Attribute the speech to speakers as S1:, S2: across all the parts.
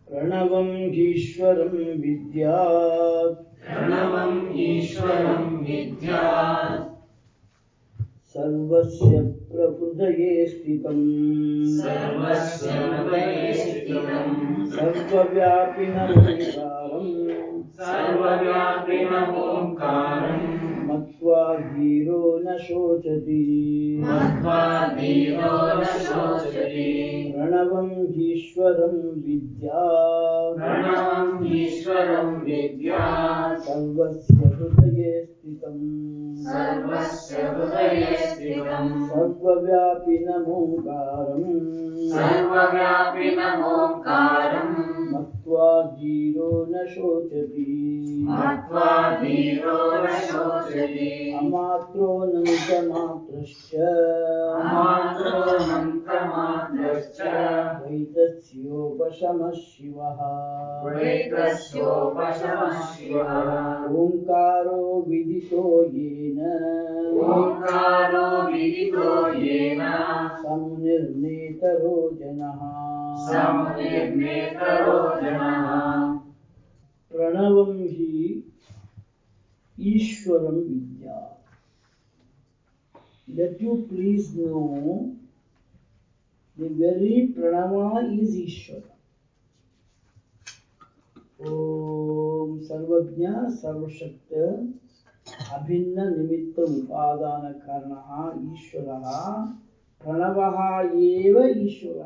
S1: प्रणवम् ईश्वरं विद्यात्
S2: प्रणवम् ईश्वरं विद्यात्
S1: सर्वस्य प्रहृदये स्थितम्
S2: सर्वस्य हृदये स्थितम्
S1: सर्वव्यापिनमोङ्कारम्
S2: सर्वव्यापिनमोङ्कारम्
S1: मत्वा धीरो न शोचति
S2: मत्वा धीरो न शोचति
S1: प्रणवम् ईश्वरं विद्यात्
S2: प्रणवम् ईश्वरं विद्यात्
S1: सर्वस्य हृदये स्थितम्
S2: सर्वस्य हृदये स्थितम्
S1: सर्वव्यापिनमोङ्कारम्
S2: सर्वव्यापिनमोङ्कारम्
S1: मत्वा धीरो न शोचति
S2: मत्वा धीरो न शोचति
S1: अमात्रोऽनन्तमात्रश्च
S2: अमात्रोऽनन्तमात्रश्च
S1: द्वैतस्योपशमः शिवः
S2: द्वैतस्योपशमः शिवः
S1: ओङ्कारो विदितो येन
S2: ओङ्कारो विदितो येन
S1: समुनिर्नेतरो जनः
S2: समुनिर्नेतरो जनः
S1: प्रणवं हि ईश्वरं विद्या Let you please know the very Pranava is Ishvara. ಓಂ ಸರ್ವಜ್ಞ ಸರ್ವಶಕ್ತ ಅಭಿನ್ನ ನಿಮಿತ್ತ ಉಪಾದಾನ ಕಾರಣ ಈಶ್ವರ ಪ್ರಣವ ಏವ ಈಶ್ವರ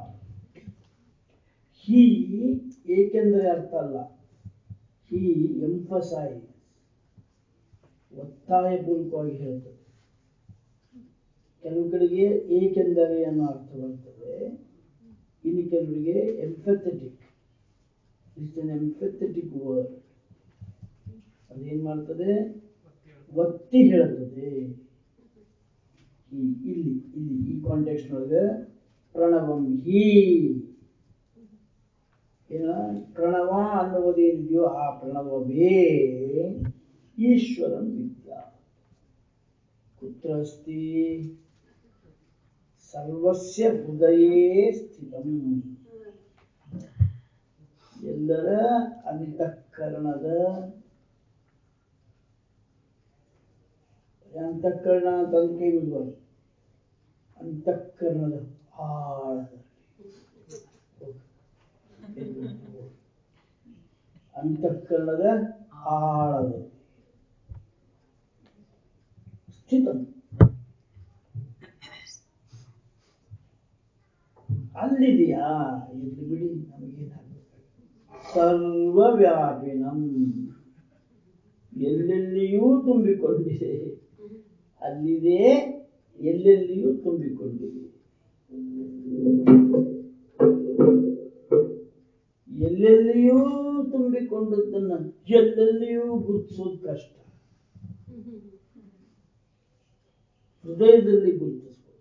S1: ಹಿ ಏಕೆಂದರೆ ಅರ್ಥ ಅಲ್ಲ ಹಿ ಎಂಫಸೈಸ್ ಒತ್ತಾಯಪೂರ್ವಕವಾಗಿ ಹೇಳ್ತದೆ ಕೆಲವು ಕಡೆಗೆ ಏಕೆಂದರೆ ಅನ್ನೋ ಅರ್ಥ ಬರ್ತದೆ ಇನ್ನು ಕೆಲವರಿಗೆ emphatic it's an emphatic word ಅದೇನ್ ಮಾಡ್ತದೆ ಒತ್ತಿ ಹೇಳ್ತದೆ ಈ- ಇಲ್ಲಿ ಇಲ್ಲಿ ಈ ಕಾಂಟೆಕ್ಸ್ಟ್ ಒಳಗೆ ಪ್ರಣವಂ ಹೀ ಏನ ಪ್ರಣವ ಅನ್ನುವುದೇನಿದೆಯೋ ಆ ಪ್ರಣವವೇ ಈಶ್ವರಂ ವಿದ್ಯಾ ಕುತ್ರ ಅಸ್ತಿ ಸರ್ವಸ್ಯ ಹೃದಯೇ ಸ್ಥಿತಂ ಎಲ್ಲರ ಅಂತಃಕರಣದ ಅಂತಃಕರಣ ತಂದು ಕೈ ಬಿಡ್ಬಾರ್ದು ಅಂತಃಕರಣದ ಆಳದ ಅಂತಃಕರಣದ ಆಳದ ಸ್ಥಿತ ಅಲ್ಲಿದೆಯಾ ಇಲ್ಲಿ ಬಿಡಿ ನಮಗೇನಾಗಬೇಕು ಸರ್ವವ್ಯಾಪಿನಂ ಎಲ್ಲೆಲ್ಲಿಯೂ ತುಂಬಿಕೊಂಡಿದೆ ಅಲ್ಲಿದೆ ಎಲ್ಲೆಲ್ಲಿಯೂ ತುಂಬಿಕೊಂಡಿದೆ ಎಲ್ಲೆಲ್ಲಿಯೂ ತುಂಬಿಕೊಂಡದ್ದನ್ನ ಎಲ್ಲೆಲ್ಲಿಯೂ ಗುರುತಿಸೋದು ಕಷ್ಟ ಹೃದಯದಲ್ಲಿ ಗುರುತಿಸ್ಬೋದು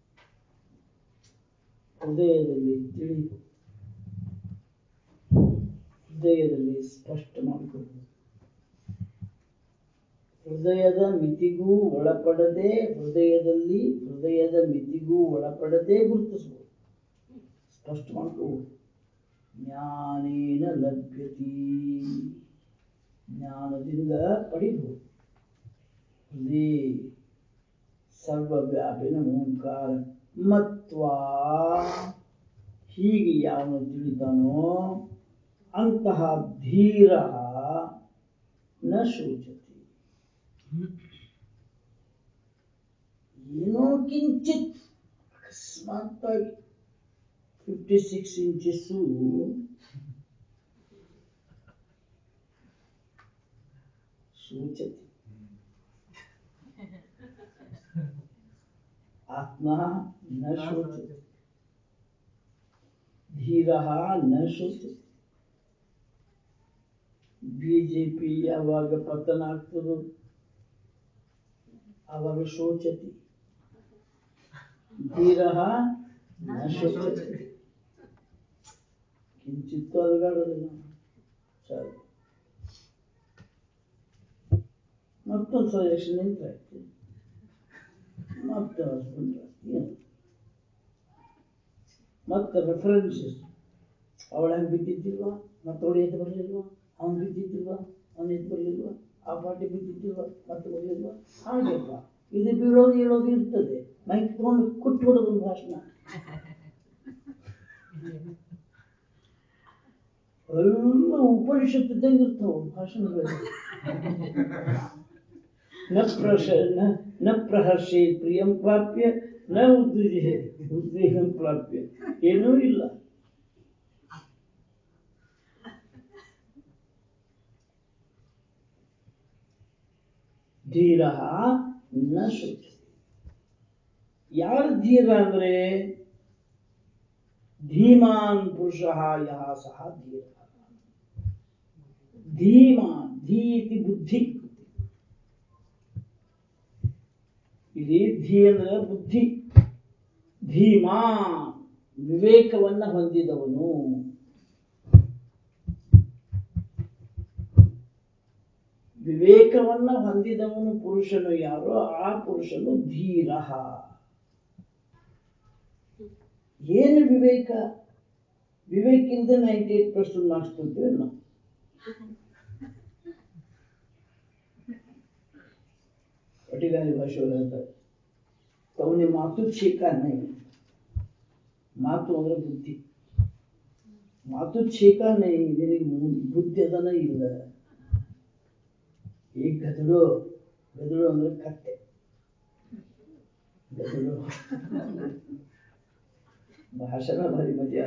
S1: ಹೃದಯದಲ್ಲಿ ತಿಳಿಬಹುದು ಹೃದಯದಲ್ಲಿ ಸ್ಪಷ್ಟ ಮಾಡಿಕೊಳ್ಳಬಹುದು ಹೃದಯದ ಮಿತಿಗೂ ಒಳಪಡದೆ ಹೃದಯದಲ್ಲಿ ಹೃದಯದ ಮಿತಿಗೂ ಒಳಪಡದೆ ಗುರುತಿಸಬಹುದು ಸ್ಪಷ್ಟ ಮಾಡ್ಕೋಬಹುದು ಜ್ಞಾನೇನ ಲಭ್ಯತಿ ಜ್ಞಾನದಿಂದ ಪಡಿಬಹುದು ಹೃದಯ ಸರ್ವವ್ಯಾಪಿನ ಓಂಕಾರ ಮತ್ವಾ ಹೀಗೆ ಯಾವನು ತಿಳಿತಾನೋ ಅಂತಹ ಧೀರ ನ ಶೋಚತಿ ಏನೋ ಕಿಂಚಿತ್ ಅಕಸ್ಮಾತ್ತಾಗಿ ಫಿಫ್ಟಿ ಸಿಕ್ಸ್ ಇಂಚಸ್ಸು ಶೋಚತಿ ಆತ್ಮ ನ ಶೋಚತಿ ಧೀರ ನ ಶೋಚತಿ ಬಿಜೆಪಿ ಯಾವಾಗ ಪತನ ಆಗ್ತದೋ ಆವಾಗ ಶೋಚತಿ ಧೀರ ನ ಶೋಚತಿ ಕಿಂಚಿತ್ತು ಅಲಗಾಡೋದಿಲ್ಲ ಸರಿ ಮತ್ತೊಂದು ಸಜೆಷನ್ ನಿಂತಾಯ್ತು ಮತ್ತೆ ಹಸ್ಬೆಂಡ್ ಏನು ಮತ್ತೆ ರೆಫರೆನ್ಸಸ್ ಅವಳ ಹಂಗೆ ಬಿದ್ದಿದ್ದಿಲ್ವಾ ಮತ್ತವಳು ಎದ್ದು ಬರಲಿಲ್ವಾ ಅವ್ನು ಬಿದ್ದಿದ್ದಿಲ್ವಾ ಅವ್ನು ಎದ್ದು ಬರಲಿಲ್ವಾ ಆ ಪಾಟಿ ಬಿದ್ದಿದ್ದಿಲ್ವಾ ಮತ್ತೆ ಬರಲಿಲ್ವಾ ಹಾಗೆಪ್ಪ ಇದು ಬೀಳೋದು ಹೇಳೋದು ಇರ್ತದೆ ಮೈಕ್ ತಗೊಂಡು ಕುಟ್ಟು ಬಿಡೋದು ಒಂದು ಭಾಷಣ ಎಲ್ಲ ಉಪನಿಷತ್ ಇದ್ದಂಗೆ ಇರ್ತಾವ ಭಾಷಣಗಳು ನ ಪ್ರಶ ನ- ನ ಪ್ರಹರ್ಷೆ ಪ್ರಿಯಂ ಪ್ರಾಪ್ಯ ನ ಉದ್ವಿಜೆ ಉದ್ವೇಗಂ ಪ್ರಾಪ್ಯ ಏನೂ ಇಲ್ಲ ಧೀರ ನ ಶುಚಿ ಯಾರು ಧೀರ ಅಂದ್ರೆ ಧೀಮಾನ್ ಪುರುಷ ಯಹ ಸಹ ಧೀರ ಧೀಮಾನ್ ಧೀತಿ ಬುದ್ಧಿ ಇಲ್ಲಿ ಧೀ ಅಂದ್ರೆ ಬುದ್ಧಿ ಧೀಮಾ ವಿವೇಕವನ್ನ ಹೊಂದಿದವನು ವಿವೇಕವನ್ನ ಹೊಂದಿದವನು ಪುರುಷನು ಯಾರೋ ಆ ಪುರುಷನು ಧೀರ ಏನು ವಿವೇಕ ವಿವೇಕ ಇಲ್ಲದೆ ನೈಂಟಿ ಏಟ್ ಪರ್ಸೆಂಟ್ ಮಾರ್ಕ್ಸ್ ಕೊಡ್ತೀವಿ ನಾವು ಪಟಿಗಾಲಿ ಭಾಷೆಯವರು ಹೇಳ್ತಾರೆ ತವನಿ ಮಾತು ಚೀಕ ನೈ ಮಾತು ಅಂದ್ರೆ ಬುದ್ಧಿ ಮಾತು ಚೀಕ ನೈ ನಿನಗೆ ಮು- ಬುದ್ಧಿ ಅದನ ಇಲ್ಲ ಈ ಗದಡು ಗದಡು ಅಂದ್ರೆ ಕತ್ತೆ ಗದಡು ಭಾಷಣ ಭಾರಿ ಮಜಾ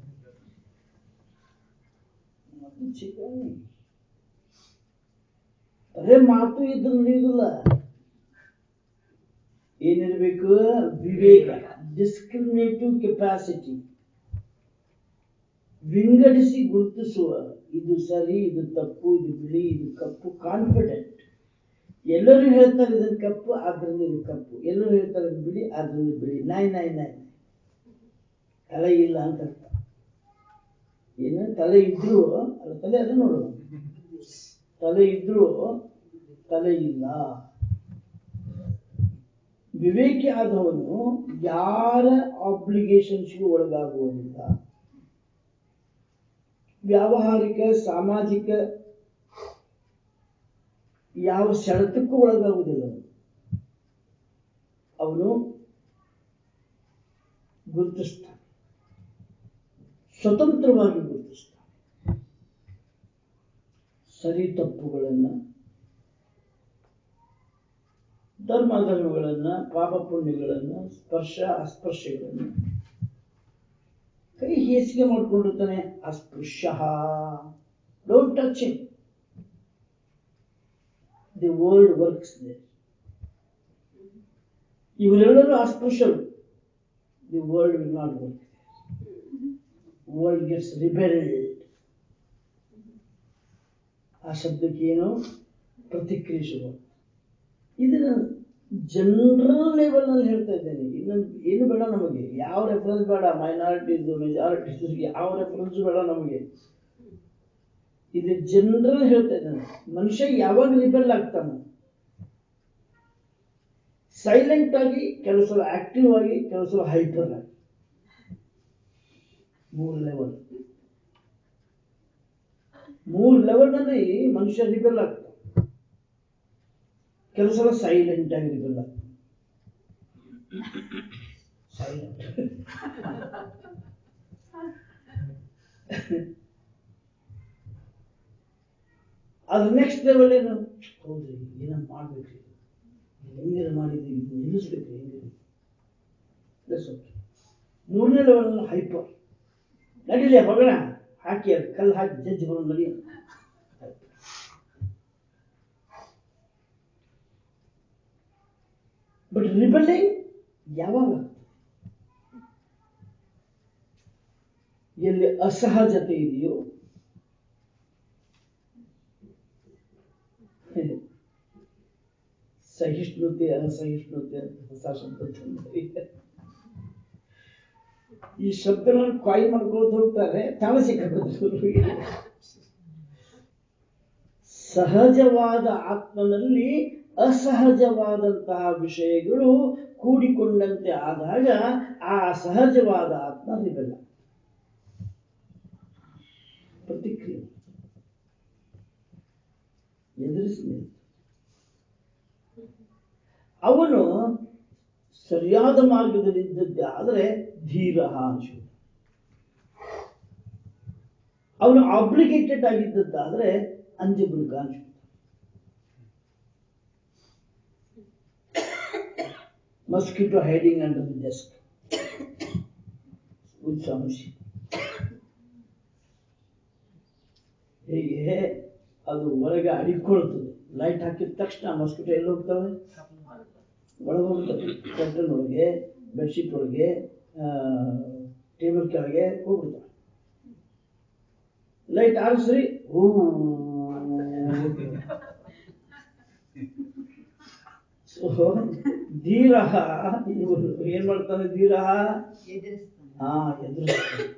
S1: ಮಾತು ಚೀಕ ನೈ ಅದೇ ಮಾತು ಇದ್ರೆ ನಡೆಯುವುದಿಲ್ಲ ಏನಿರಬೇಕು ವಿವೇಕ ಡಿಸ್ಕ್ರಿಮಿನೇಟಿವ್ ಕೆಪಾಸಿಟಿ ವಿಂಗಡಿಸಿ ಗುರುತಿಸುವ ಇದು ಸರಿ ಇದು ತಪ್ಪು ಇದು ಬಿಳಿ ಇದು ಕಪ್ಪು ಕಾನ್ಫಿಡೆಂಟ್ ಎಲ್ಲರೂ ಹೇಳ್ತಾರೆ ಇದನ್ನು ಕಪ್ಪು ಆದ್ರಿಂದ ಇದು ಕಪ್ಪು ಎಲ್ಲರೂ ಹೇಳ್ತಾರೆ ಇದು ಬಿಳಿ ಆದ್ರಿಂದ ಇದು ಬಿಳಿ ನಾಯಿ ನಾಯಿ ನಾಯಿ ತಲೆ ಇಲ್ಲ ಅಂತ ಅರ್ಥ ಏನು ತಲೆ ಇದ್ರು ಅಲ್ಲ ತಲೆ ಅದು ನೋಡು ತಲೆ ಇದ್ರು ತಲೆ ಇಲ್ಲ ವಿವೇಕಿ ಆದವನು ಯಾರ ಆಬ್ಲಿಗೇಷನ್ಸ್ಗೂ ಒಳಗಾಗುವುದಿಲ್ಲ ವ್ಯಾವಹಾರಿಕ ಸಾಮಾಜಿಕ ಯಾವ ಸೆಳೆತಕ್ಕೂ ಒಳಗಾಗುವುದಿಲ್ಲ ಅವನು. ಅವನು ಗುರುತಿಸ್ತಾನೆ ಸ್ವತಂತ್ರವಾಗಿ ಗುರುತಿಸ್ತಾನೆ ಸರಿ ತಪ್ಪುಗಳನ್ನು ಧರ್ಮ ಧರ್ಮಗಳನ್ನ ಪಾಪ ಪುಣ್ಯಗಳನ್ನ ಸ್ಪರ್ಶ ಅಸ್ಪರ್ಶಗಳನ್ನ ಕೈ ಹೇಸಿಗೆ ಮಾಡ್ಕೊಂಡಿರ್ತಾನೆ ಅಸ್ಪೃಶ್ಯ don't touch it the world works ಇವರೆಲ್ಲರೂ ಅಸ್ಪೃಶ್ಯರು the world will not work world gets rebelled ಆ ಶಬ್ದಕ್ಕೆ ಏನು ಪ್ರತಿಕ್ರಿಯಿಸುವ ಇದನ್ನ ಜನರಲ್ ಲೆವೆಲ್ ನಲ್ಲಿ ಹೇಳ್ತಾ ಇದ್ದೇನೆ ಇನ್ನು ಏನು ಬೇಡ ನಮಗೆ ಯಾವ ರೆಫರೆನ್ಸ್ ಬೇಡ ಮೈನಾರಿಟೀಸ್ ಮೆಜಾರಿಟೀಸ್ ಯಾವ ರೆಫರೆನ್ಸ್ ಬೇಡ ನಮಗೆ ಇದು ಜನರಲ್ ಹೇಳ್ತಾ ಇದ್ದೇನೆ ಮನುಷ್ಯ ಯಾವಾಗ ಲಿಬರಲ್ ಆಗ್ತಾನೆ ಸೈಲೆಂಟ್ ಆಗಿ ಕೆಲವು ಸಲ ಆಕ್ಟಿವ್ ಆಗಿ ಕೆಲವು ಸಲ ಹೈಪರ್ ಆಗಿ ಮೂರು ಲೆವೆಲ್ ಮೂರು ಲೆವೆಲ್ ನಲ್ಲಿ ಮನುಷ್ಯ ರಿಬೆಲ್ ಆಗ್ತಾನೆ ಕೆಲವು ಸಲ ಸೈಲೆಂಟ್ ಆಗಿ ರಿಬೆಲ್ ಆಗ್ತಾನೆ ಸೈಲೆಂಟ್ ಅದ್ರ ನೆಕ್ಸ್ಟ್ ಲೆವೆಲ್ ಏನು ಹೌದ್ರಿ ಏನ ಮಾಡ್ಬೇಕ್ರಿ ಹೆಂಗಾರ ಮಾಡಿದ್ರಿ ಇದು ನಿಲ್ಲಿಸ್ಬೇಕ್ರಿ ಹೆಂಗಿರಿ ಪ್ಲಸ್ ಓಕೆ ಮೂರನೇ ಲೆವೆಲ್ ಹೈಪರ್ ನಡೀಲಿ ಹೋಗೋಣ ಹಾಕಿ ಅದು ಕಲ್ಲು ಹಾಕಿ ಜಜ್ಜಿ ಬರೋಣ ನಡಿ ಬಟ್ ರಿಬೆಲ್ಲಿಂಗ್ ಯಾವಾಗ ಎಲ್ಲಿ ಅಸಹಜತೆ ಇದೆಯೋ ಸಹಿಷ್ಣುತೆ ಅಸಹಿಷ್ಣುತೆ ಅಂತ ಹೊಸ ಶಬ್ದ ತಂದಿದ್ದಾರೆ. ಈ ಶಬ್ದಗಳನ್ನು ಕಾಯಿ ಮಾಡ್ಕೋತ ಹೋಗ್ತಾರೆ ತಾವು ಸಿಕ್ಕಾಕೋತಾರೆ ಸಹಜವಾದ ಆತ್ಮನಲ್ಲಿ ಅಸಹಜವಾದಂತಹ ವಿಷಯಗಳು ಕೂಡಿಕೊಂಡಂತೆ ಆದಾಗ ಆ ಸಹಜವಾದ ಆತ್ಮ ರಿಬೆಲ್ಲ ಪ್ರತಿಕ್ರಿಯೆ ಎದುರಿಸಿ ನಿಲ್ತು. ಅವನು ಸರಿಯಾದ ಮಾರ್ಗದಲ್ಲಿದ್ದದ್ದೇ ಆದರೆ ಧೀರ ಅನಿಸುವುದು ಅವನು ಆಬ್ಲಿಗೇಟೆಡ್ ಆಗಿದ್ದದ್ದಾದ್ರೆ ಅಂಜಬುರುಕ ಅನಿಸುವುದು mosquito hiding under the desk ಸಮಸ್ಯೆ ಹೀಗೆ ಅದು ಒಳಗೆ ಅಡಿಕೊಳ್ತದೆ ಲೈಟ್ ಹಾಕಿದ ತಕ್ಷಣ ಮಸ್ಕಿಟೋ ಎಲ್ಲಿ ಹೋಗ್ತವೆ ಒಳಗೆ ಹೋಗ್ತದೆ ಕರ್ಟನ್ ಒಳಗೆ ಬೆಡ್ಶೀಟ್ ಒಳಗೆ ಟೇಬಲ್ ಕೆಳಗೆ ಹೋಗ್ಬಿಡ್ತವೆ ಲೈಟ್ ಆರಿಸ್ರಿ ಹೂ ಸೊ ಧೀರ ಇವರು ಏನ್ ಮಾಡ್ತಾನೆ ಧೀರ ಹಾ ಎದುರಿಸ್ತಾನೆ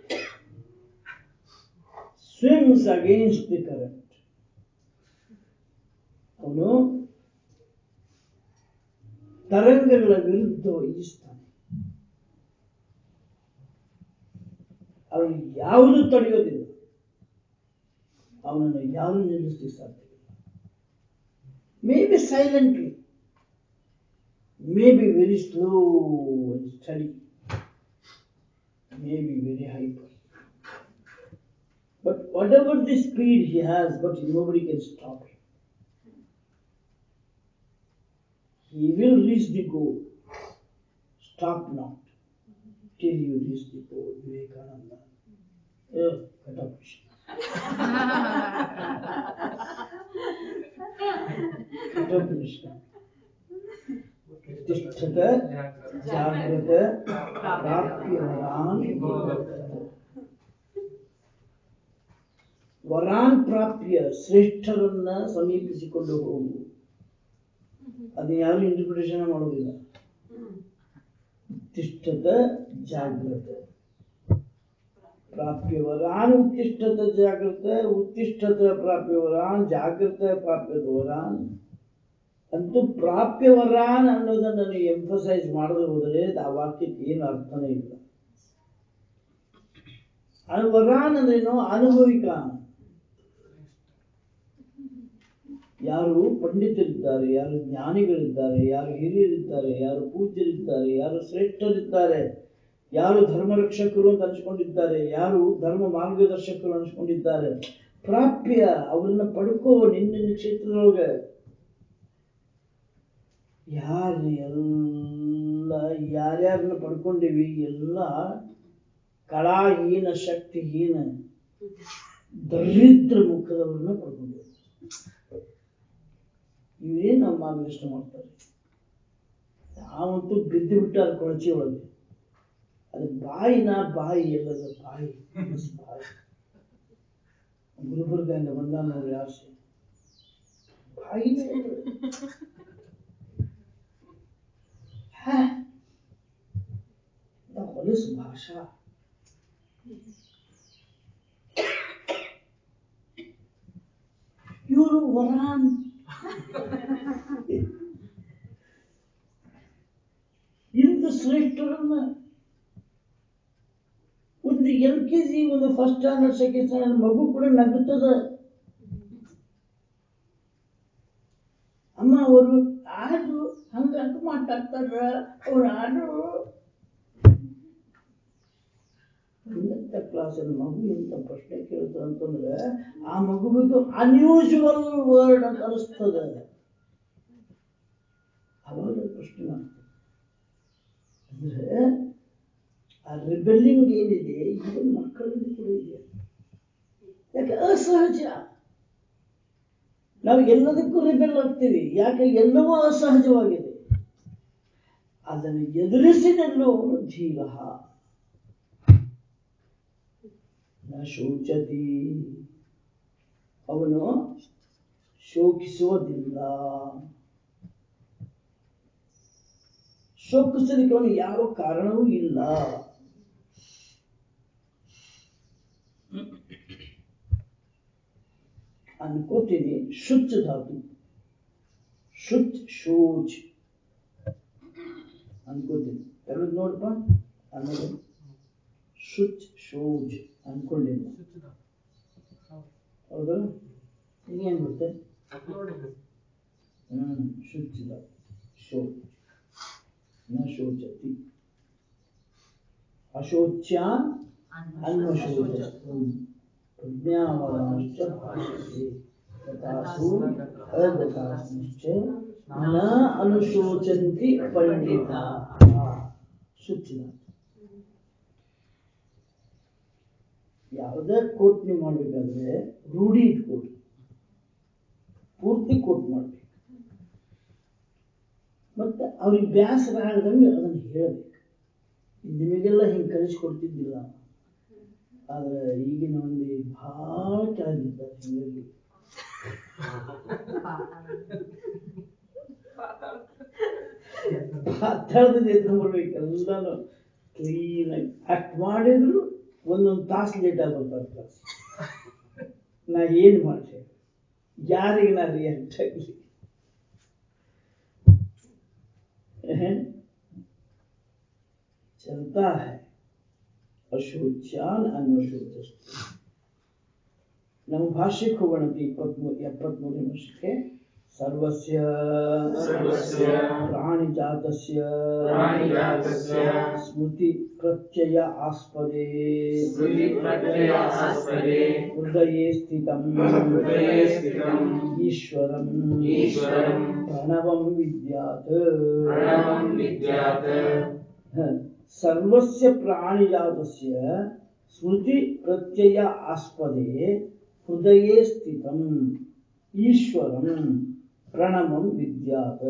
S1: ಸ್ವಿಮ್ಸ್ ಅಗೇನ್ಸ್ಟ್ ದಿ ಕರೆಂಟ್ ಅವನು ತರಂಗಗಳ ವಿರುದ್ಧ ಈಸ್ತಾನೆ ಅವನು ಯಾವುದು ತಡೆಯೋದಿಲ್ಲ ಅವನನ್ನು ಯಾರು ನಿಲ್ಲಿಸಲಿಕ್ಕೆ ಸಾಧ್ಯವಿಲ್ಲ maybe silently maybe very slow and steady maybe very hyper but whatever the speed he has but nobody can stop him He will reach the goal. Stop not till you reach the goal. Vivekananda. Yeah, cut off. Cut off Krishna. तिष्ठत जागृत प्राप्य वरान ವರಾನ್ ಪ್ರಾಪ್ಯ ಶ್ರೇಷ್ಠರನ್ನ ಸಮೀಪಿಸಿಕೊಂಡು ಹೋಗು ಅದು ಯಾರು interpretation ಮಾಡೋದಿಲ್ಲ ಉತ್ತಿಷ್ಠತ ಜಾಗೃತ ಪ್ರಾಪ್ಯವರಾನ್ ಉತ್ತಿಷ್ಠತ ಜಾಗೃತ ಉತ್ತಿಷ್ಠತ ಪ್ರಾಪ್ಯವರಾನ್ ಜಾಗೃತ ಪ್ರಾಪ್ಯದವರಾನ್ ಅಂತೂ ಪ್ರಾಪ್ಯವರಾನ್ ಅನ್ನೋದನ್ನು ನೀವು ಎಂಫಸೈಸ್ ಮಾಡದೆ ಹೋದರೆ ಆ ವಾಕ್ಯಕ್ಕೆ ಏನು ಅರ್ಥನೇ ಇಲ್ಲ ಅದು ವರಾನ್ ಅಂದ್ರೇನು ಅನುಭವಿಕ ಯಾರು ಪಂಡಿತರಿದ್ದಾರೆ ಯಾರು ಜ್ಞಾನಿಗಳಿದ್ದಾರೆ ಯಾರು ಹಿರಿಯರಿದ್ದಾರೆ ಯಾರು ಪೂಜ್ಯರಿದ್ದಾರೆ ಯಾರು ಶ್ರೇಷ್ಠರಿದ್ದಾರೆ ಯಾರು ಧರ್ಮ ರಕ್ಷಕರು ಅಂತ ಅನ್ಸ್ಕೊಂಡಿದ್ದಾರೆ ಯಾರು ಧರ್ಮ ಮಾರ್ಗದರ್ಶಕರು ಅನ್ಸ್ಕೊಂಡಿದ್ದಾರೆ ಪ್ರಾಪ್ಯ ಅವರನ್ನ ಪಡ್ಕೋ ನಿನ್ನ ನಿನ್ನ ಕ್ಷೇತ್ರದೊಳಗೆ ಯಾರು ಎಲ್ಲ ಯಾರ್ಯಾರನ್ನ ಪಡ್ಕೊಂಡಿವಿ ಎಲ್ಲ ಕಳಾಹೀನ ಶಕ್ತಿಹೀನ ದರಿದ್ರ ಮುಖದವ್ರನ್ನ ಪಡ್ಕೊಂಡಿವಿ ಇವರೇ ನಮ್ಮ ಮಾರ್ಗದರ್ಶನ ಮಾಡ್ತಾರೆ ನಾವಂತೂ ಬಿದ್ದು ಬಿಟ್ಟಾರ ಕೊಳಚಿ ಒಳಗೆ ಅದು ಬಾಯಿನ ಬಾಯಿ ಎಲ್ಲದ ಬಾಯಿ ಮನಸ್ ಬಾಯಿ ಗುಲ್ಬರ್ಗದಿಂದ ಬಂದ ನೋಡ್ರಿ ಆಸೆ ಬಾಯಿ ಹೊಲಸು ಭಾಷಾ ಇವರು ವರಾನ್ ಇಂಥ ಶ್ರೇಷ್ಠರನ್ನ ಒಂದು ಎಲ್ ಕೆ ಜಿ ಒಂದು ಫಸ್ಟ್ ಸ್ಟ್ಯಾಂಡರ್ಡ್ ಸೆಕೆಂಡ್ ಸ್ಟ್ಯಾಂಡರ್ಡ್ ಮಗು ಕೂಡ ನಗುತ್ತದ ಅಮ್ಮ ಅವರು ಆಡು ಹಂಗ ಹಂಗ ಮಾತಾಡ್ತಾರ ಅವ್ರು ಆಡು ಹನ್ನೊಂದನೇ ಕ್ಲಾಸಿನ ಮಗು ಇಂಥ ಪ್ರಶ್ನೆ ಕೇಳ್ತದೆ ಅಂತಂದ್ರೆ ಆ ಮಗುವಿಗೆ ಅನ್ಯೂಶುವಲ್ ವರ್ಡ್ ಅಂತ ಅನಿಸ್ತದೆ ಅವಾಗ ಪ್ರಶ್ನೆ ಮಾಡ್ತದೆ ಅಂದ್ರೆ ಆ ರಿಬೆಲ್ಲಿಂಗ್ ಏನಿದೆ ಈಗಿನ ಮಕ್ಕಳಲ್ಲಿ ಕೂಡ ಇದೆ ಯಾಕೆ ಅಸಹಜ ನಾವು ಎಲ್ಲದಕ್ಕೂ ರಿಬೆಲ್ ಆಗ್ತೀವಿ ಯಾಕೆ ಎಲ್ಲವೂ ಅಸಹಜವಾಗಿದೆ ಅದನ್ನು ಎದುರಿಸಿ ನಿಲ್ಲುವವನು ಧೀರ ನ ಶೋಚತಿ ಅವನು ಶೋಕಿಸುವುದಿಲ್ಲ ಶೋಕಿಸಲಿಕ್ಕೆ ಅವನು ಯಾವ ಕಾರಣವೂ ಇಲ್ಲ ಅನ್ಕೋತೀನಿ ಶುಚ್ ಧಾತು ಶುಚ್ ಶೋಚ್ ಅನ್ಕೋತೀನಿ ತೆಗೆದು ನೋಡಪ್ಪ ಆಮೇಲೆ ಶುಚ್ ಶೋಜ್ ಅನ್ಕೊಂಡಿಲ್ಲ ಹೌದು ಈಗೇನು ಬರುತ್ತೆ ಹ್ಮ್ ಶುಚಿಲ ಶೋ ನ ಶೋಚತಿ ಅಶೋಚ್ಯಾನ್ ಅನ್ವಶೋಚಸ್ತು ಪ್ರಜ್ಞಾವಾದಾಂಶ್ಚ ಭಾಷತೆ ತಥಾಸು ಅಗತಾಶ್ಚ ನ ಅನುಶೋಚಂತಿ ಪಂಡಿತ ಶುಚಿಲ ಯಾವುದೇ ಕೋಟ್ ನೀವು ಮಾಡ್ಬೇಕಾದ್ರೆ ರೂಢಿ ಇಟ್ಕೊಳ್ರಿ ಪೂರ್ತಿ ಕೋಟ್ ಮಾಡ್ಬೇಕು ಮತ್ತೆ ಅವ್ರಿಗೆ ಬ್ಯಾಸರ ಆಗದಂಗೆ ಅದನ್ನು ಹೇಳಬೇಕು ನಿಮಗೆಲ್ಲ ಹಿಂಗೆ ಕಲಿಸ್ಕೊಡ್ತಿದ್ದಿಲ್ಲ ಆದ್ರೆ ಈಗಿನ ಮಂದಿ ಭಾಳ ಕೆಳಗಿದ್ದಾರೆ ಹಿಂಗಾಗಿ ಪಾತಾಳದ ಎದುರು ಬರ್ಬೇಕು ಎಲ್ಲಾನು ಕ್ಲೀನಾಗಿ ಅಷ್ಟು ಮಾಡಿದ್ರು ಒಂದೊಂದು ತಾಸು ಲೇಟ್ ಆಗ್ಬಿಡ್ತಾರೆ ಕ್ಲಾಸ್ ನಾ ಏನು ಮಾಡ್ತೇನೆ ಯಾರಿಗೆ ನಾ ರಿಯಾಕ್ಟ್ ಆಗಲಿ चलता है ಅಶೋಚ್ಯಾನ್ ಅನ್ವಶೋಚಸ್ತು ನಮ್ಮ ಭಾಷೆಗೆ ಹೋಗೋಣ ಇಪ್ಪತ್ಮೂರು ಎಪ್ಪತ್ಮೂರನೇ ವರ್ಷಕ್ಕೆ ಸರ್ವಸ್ಯ
S2: ಸರ್ವಸ್ಯ
S1: ಪ್ರಾಣಿಜಾತಸ್ಯ
S2: ಪ್ರಾಣಿಜಾತಸ್ಯ
S1: ಸ್ಮೃತಿ ಪ್ರತ್ಯಯ ಆಸ್ಪದೆ
S2: ಸ್ಮೃತಿ ಪ್ರತ್ಯಯ ಆಸ್ಪದೆ
S1: ಹೃದಯೇ ಸ್ಥಿತಂ
S2: ಹೃದಯೇ ಸ್ಥಿತಂ
S1: ಈಶ್ವರಂ
S2: ಈಶ್ವರಂ
S1: ಪ್ರಣವಂ ವಿದ್ಯಾತ್
S2: ಪ್ರಣವಂ ವಿದ್ಯಾತ್
S1: ಹ. ಸರ್ವಸ್ಯ ಪ್ರಾಣಿಜಾತಸ್ಯ ಸ್ಮೃತಿ ಪ್ರತ್ಯಯ ಆಸ್ಪದೆ ಹೃದಯೇ ಸ್ಥಿತಂ ಈಶ್ವರಂ ಪ್ರಣವಂ ವಿದ್ಯಾತ್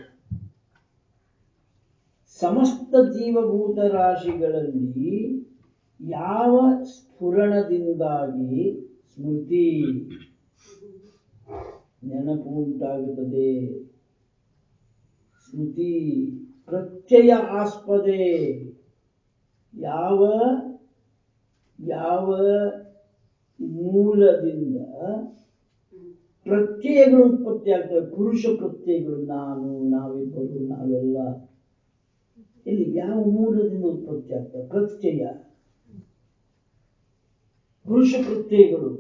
S1: ಸಮಸ್ತ ಜೀವಭೂತ ರಾಶಿಗಳಲ್ಲಿ ಯಾವ ಸ್ಫುರಣದಿಂದಾಗಿ ಸ್ಮೃತಿ ನೆನಪು ಉಂಟಾಗುತ್ತದೆ ಸ್ಮೃತಿ ಪ್ರತ್ಯಯ ಆಸ್ಪದೆ ಯಾವ ಯಾವ ಮೂಲದಿಂದ ಪ್ರತ್ಯಯಗಳು ಉತ್ಪತ್ತಿ ಆಗ್ತವೆ ಪುರುಷ ಪ್ರತ್ಯಯಗಳು ನಾನು ನಾವಿಬ್ಬರು ನಾವೆಲ್ಲ ಇಲ್ಲಿ ಯಾವ ಮೂಲದಿಂದ ಉತ್ಪತ್ತಿ ಆಗ್ತವೆ ಪ್ರತ್ಯಯ ಪುರುಷ ಪ್ರತ್ಯಯಗಳು